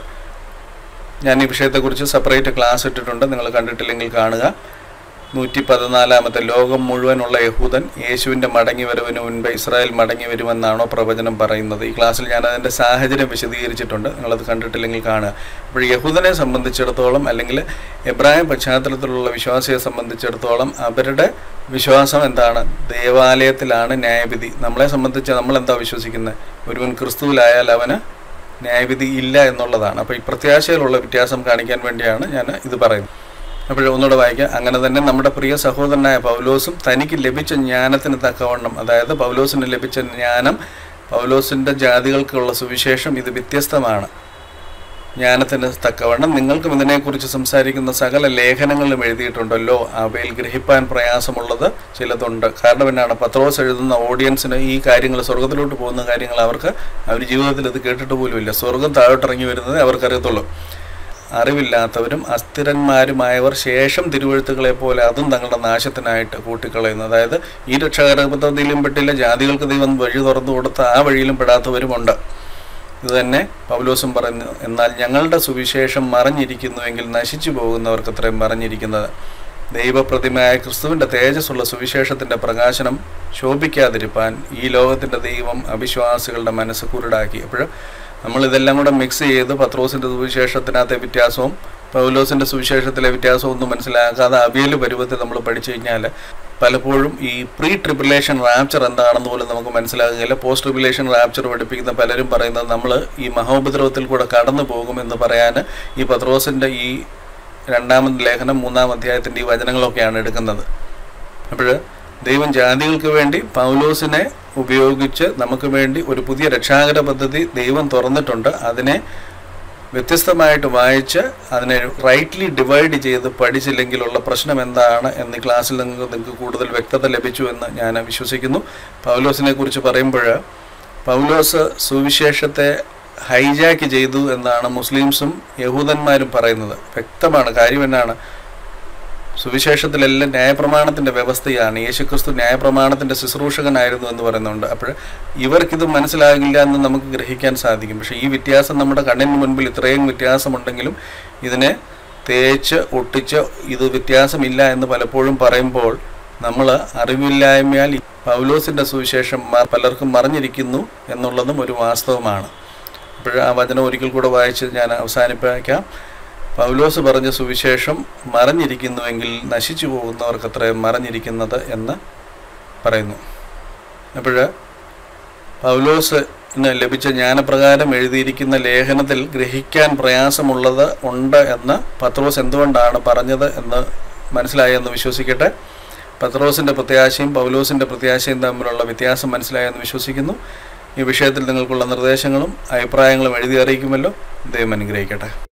ഞാൻ ഈ വിഷയത്തെക്കുറിച്ച് സെപ്പറേറ്റ് ക്ലാസ് ഇട്ടിട്ടുണ്ട് നിങ്ങൾ കണ്ടിട്ടില്ലെങ്കിൽ കാണുക നൂറ്റി പതിനാലാമത്തെ ലോകം മുഴുവനുള്ള യഹൂദൻ യേശുവിൻ്റെ മടങ്ങി വരവിന് മുൻപ് ഇസ്രായേൽ മടങ്ങി വരുമെന്നാണോ പ്രവചനം പറയുന്നത് ഈ ക്ലാസ്സിൽ ഞാൻ അതിൻ്റെ സാഹചര്യം വിശദീകരിച്ചിട്ടുണ്ട് നിങ്ങളത് കണ്ടിട്ടില്ലെങ്കിൽ കാണുക അപ്പോൾ യഹൂദനെ സംബന്ധിച്ചിടത്തോളം അല്ലെങ്കിൽ എബ്രാഹിം പശ്ചാത്തലത്തിലുള്ള വിശ്വാസിയെ സംബന്ധിച്ചിടത്തോളം അവരുടെ വിശ്വാസം എന്താണ് ദേവാലയത്തിലാണ് ന്യായവിധി നമ്മളെ സംബന്ധിച്ച് നമ്മൾ എന്താ വിശ്വസിക്കുന്നത് ഒരുവൻ ക്രിസ്തുവിലായാൽ അവന് ന്യായവിധി ഇല്ല എന്നുള്ളതാണ് അപ്പോൾ ഈ പ്രത്യാശയിലുള്ള വ്യത്യാസം കാണിക്കാൻ വേണ്ടിയാണ് ഞാൻ ഇത് പറയുന്നത് അപ്പോൾ ഒന്നുകൂടെ വായിക്കാം അങ്ങനെ തന്നെ നമ്മുടെ പ്രിയ സഹോദരനായ പൗലോസും തനിക്ക് ലഭിച്ച ജ്ഞാനത്തിന് തക്കവണ്ണം അതായത് പൗലോസിന് ലഭിച്ച ജ്ഞാനം പൗലോസിൻ്റെ ജാതികൾക്കുള്ള സുവിശേഷം ഇത് വ്യത്യസ്തമാണ് ജ്ഞാനത്തിന് തക്കവണ്ണം നിങ്ങൾക്കും ഇതിനെക്കുറിച്ച് സംസാരിക്കുന്ന സകല ലേഖനങ്ങളിലും എഴുതിയിട്ടുണ്ടല്ലോ അവയിൽ ഗ്രഹിപ്പാൻ പ്രയാസമുള്ളത് ചിലതുണ്ട് കാരണം എന്നാണ് പത്രോസ് എഴുതുന്ന ഓഡിയൻസിന് ഈ കാര്യങ്ങൾ സ്വർഗത്തിലോട്ട് പോകുന്ന കാര്യങ്ങൾ അവർക്ക് അവർ ജീവിതത്തിൽ ഇത് കേട്ടിട്ട് പോലുമില്ല സ്വർഗം താഴോട്ടിറങ്ങി വരുന്നത് അവർക്കറിയത്തുള്ളൂ അറിവില്ലാത്തവരും അസ്ഥിരന്മാരുമായവർ ശേഷം തിരുവഴുത്തുകളെ പോലെ അതും തങ്ങളുടെ നാശത്തിനായിട്ട് കൂട്ടിക്കളയുന്നു അതായത് ഈ രക്ഷാകര പദ്ധതിയിലും പെട്ടില്ല ജാതികൾക്ക് ദൈവം വഴി തുറന്നു കൊടുത്ത ആ വഴിയിലും പെടാത്തവരുമുണ്ട് ഇത് തന്നെ പൗലോസും പറയുന്നു എന്നാൽ ഞങ്ങളുടെ സുവിശേഷം മറഞ്ഞിരിക്കുന്നുവെങ്കിൽ നശിച്ചു പോകുന്നവർക്ക് അത്രയും മറഞ്ഞിരിക്കുന്നത് ദൈവപ്രതിമയായ ക്രിസ്തുവിൻ്റെ തേജസ്സുള്ള സുവിശേഷത്തിൻ്റെ പ്രകാശനം ശോഭിക്കാതിരിപ്പാൻ ഈ ലോകത്തിൻ്റെ ദൈവം അവിശ്വാസികളുടെ മനസ്സ് കുരുടാക്കി അപ്പോൾ നമ്മളിതെല്ലാം കൂടെ മിക്സ് ചെയ്ത് പത്രോസിൻ്റെ സുവിശേഷത്തിനകത്തെ വ്യത്യാസവും പൗലോസിൻ്റെ സുവിശേഷത്തിലെ വ്യത്യാസവും ഒന്നും മനസ്സിലാക്കാതെ അവിയൽ പരുവത്തിൽ നമ്മൾ പഠിച്ചു കഴിഞ്ഞാൽ പലപ്പോഴും ഈ പ്രീ ട്രിബുലേഷൻ റാപ്ചർ എന്താണെന്ന് പോലും നമുക്ക് മനസ്സിലാകുകയില്ല പോസ്റ്റ് ട്രിബുലേഷൻ റാപ്ചർ പഠിപ്പിക്കുന്ന പലരും പറയുന്നത് നമ്മൾ ഈ മഹോപദ്രവത്തിൽ കൂടെ കടന്നു പോകുമെന്ന് പറയാൻ ഈ പത്രോസിൻ്റെ ഈ രണ്ടാമത് ലേഖനം മൂന്നാം അധ്യായത്തിൻ്റെ ഈ വചനങ്ങളൊക്കെയാണ് എടുക്കുന്നത് അപ്പോൾ ദൈവം ജാതികൾക്ക് വേണ്ടി പൗലോസിനെ ഉപയോഗിച്ച് നമുക്ക് വേണ്ടി ഒരു പുതിയ രക്ഷാകര പദ്ധതി ദൈവം തുറന്നിട്ടുണ്ട് അതിനെ വ്യത്യസ്തമായിട്ട് വായിച്ച് അതിനെ റൈറ്റ്ലി ഡിവൈഡ് ചെയ്ത് പഠിച്ചില്ലെങ്കിലുള്ള പ്രശ്നം എന്താണ് എന്ന് ഈ ക്ലാസ്സിൽ നിങ്ങൾക്ക് നിങ്ങൾക്ക് കൂടുതൽ വ്യക്തത ലഭിച്ചു എന്ന് ഞാൻ വിശ്വസിക്കുന്നു പൗലോസിനെ കുറിച്ച് പറയുമ്പോൾ പൗലോസ് സുവിശേഷത്തെ ഹൈജാക്ക് ചെയ്തു എന്നാണ് മുസ്ലിംസും യഹൂദന്മാരും പറയുന്നത് വ്യക്തമാണ് കാര്യം എന്നാണ് സുവിശേഷത്തിലെല്ലാം ന്യായപ്രമാണത്തിൻ്റെ വ്യവസ്ഥയാണ് യേശുക്രിസ്തു ന്യായപ്രമാണത്തിൻ്റെ ശുശ്രൂഷകനായിരുന്നു എന്ന് പറയുന്നുണ്ട് അപ്പോൾ ഇവർക്കിത് മനസ്സിലാകില്ല എന്ന് നമുക്ക് ഗ്രഹിക്കാൻ സാധിക്കും പക്ഷേ ഈ വ്യത്യാസം നമ്മുടെ കണ്ണിന് മുൻപിൽ ഇത്രയും വ്യത്യാസമുണ്ടെങ്കിലും ഇതിനെ തേച്ച് ഒട്ടിച്ച് ഇത് വ്യത്യാസമില്ല എന്ന് പലപ്പോഴും പറയുമ്പോൾ നമ്മൾ അറിവില്ലായ്മയാൽ ഈ പൗലോസിൻ്റെ സുവിശേഷം മ- പലർക്കും മറിഞ്ഞിരിക്കുന്നു എന്നുള്ളതും ഒരു വാസ്തവമാണ് അപ്പോൾ ആ വചനം ഒരിക്കൽ കൂടെ വായിച്ച് ഞാൻ അവസാനിപ്പിക്കാം പൗലോസ് പറഞ്ഞ സുവിശേഷം മറഞ്ഞിരിക്കുന്നുവെങ്കിൽ നശിച്ചു പോകുന്നവർക്കത്ര മറഞ്ഞിരിക്കുന്നത് എന്ന് പറയുന്നു അപ്പോൾ പൗലോസിന് ലഭിച്ച ജ്ഞാനപ്രകാരം എഴുതിയിരിക്കുന്ന ലേഖനത്തിൽ ഗ്രഹിക്കാൻ പ്രയാസമുള്ളത് ഉണ്ട് എന്ന് പത്രോസ് എന്തുകൊണ്ടാണ് പറഞ്ഞത് എന്ന് മനസ്സിലായെന്ന് വിശ്വസിക്കട്ടെ പത്രോസിൻ്റെ പ്രത്യാശയും പൗലോസിൻ്റെ പ്രത്യാശയും തമ്മിലുള്ള വ്യത്യാസം മനസ്സിലായെന്ന് വിശ്വസിക്കുന്നു ഈ വിഷയത്തിൽ നിങ്ങൾക്കുള്ള നിർദ്ദേശങ്ങളും അഭിപ്രായങ്ങളും എഴുതി അറിയിക്കുമല്ലോ ദൈവം അനുഗ്രഹിക്കട്ടെ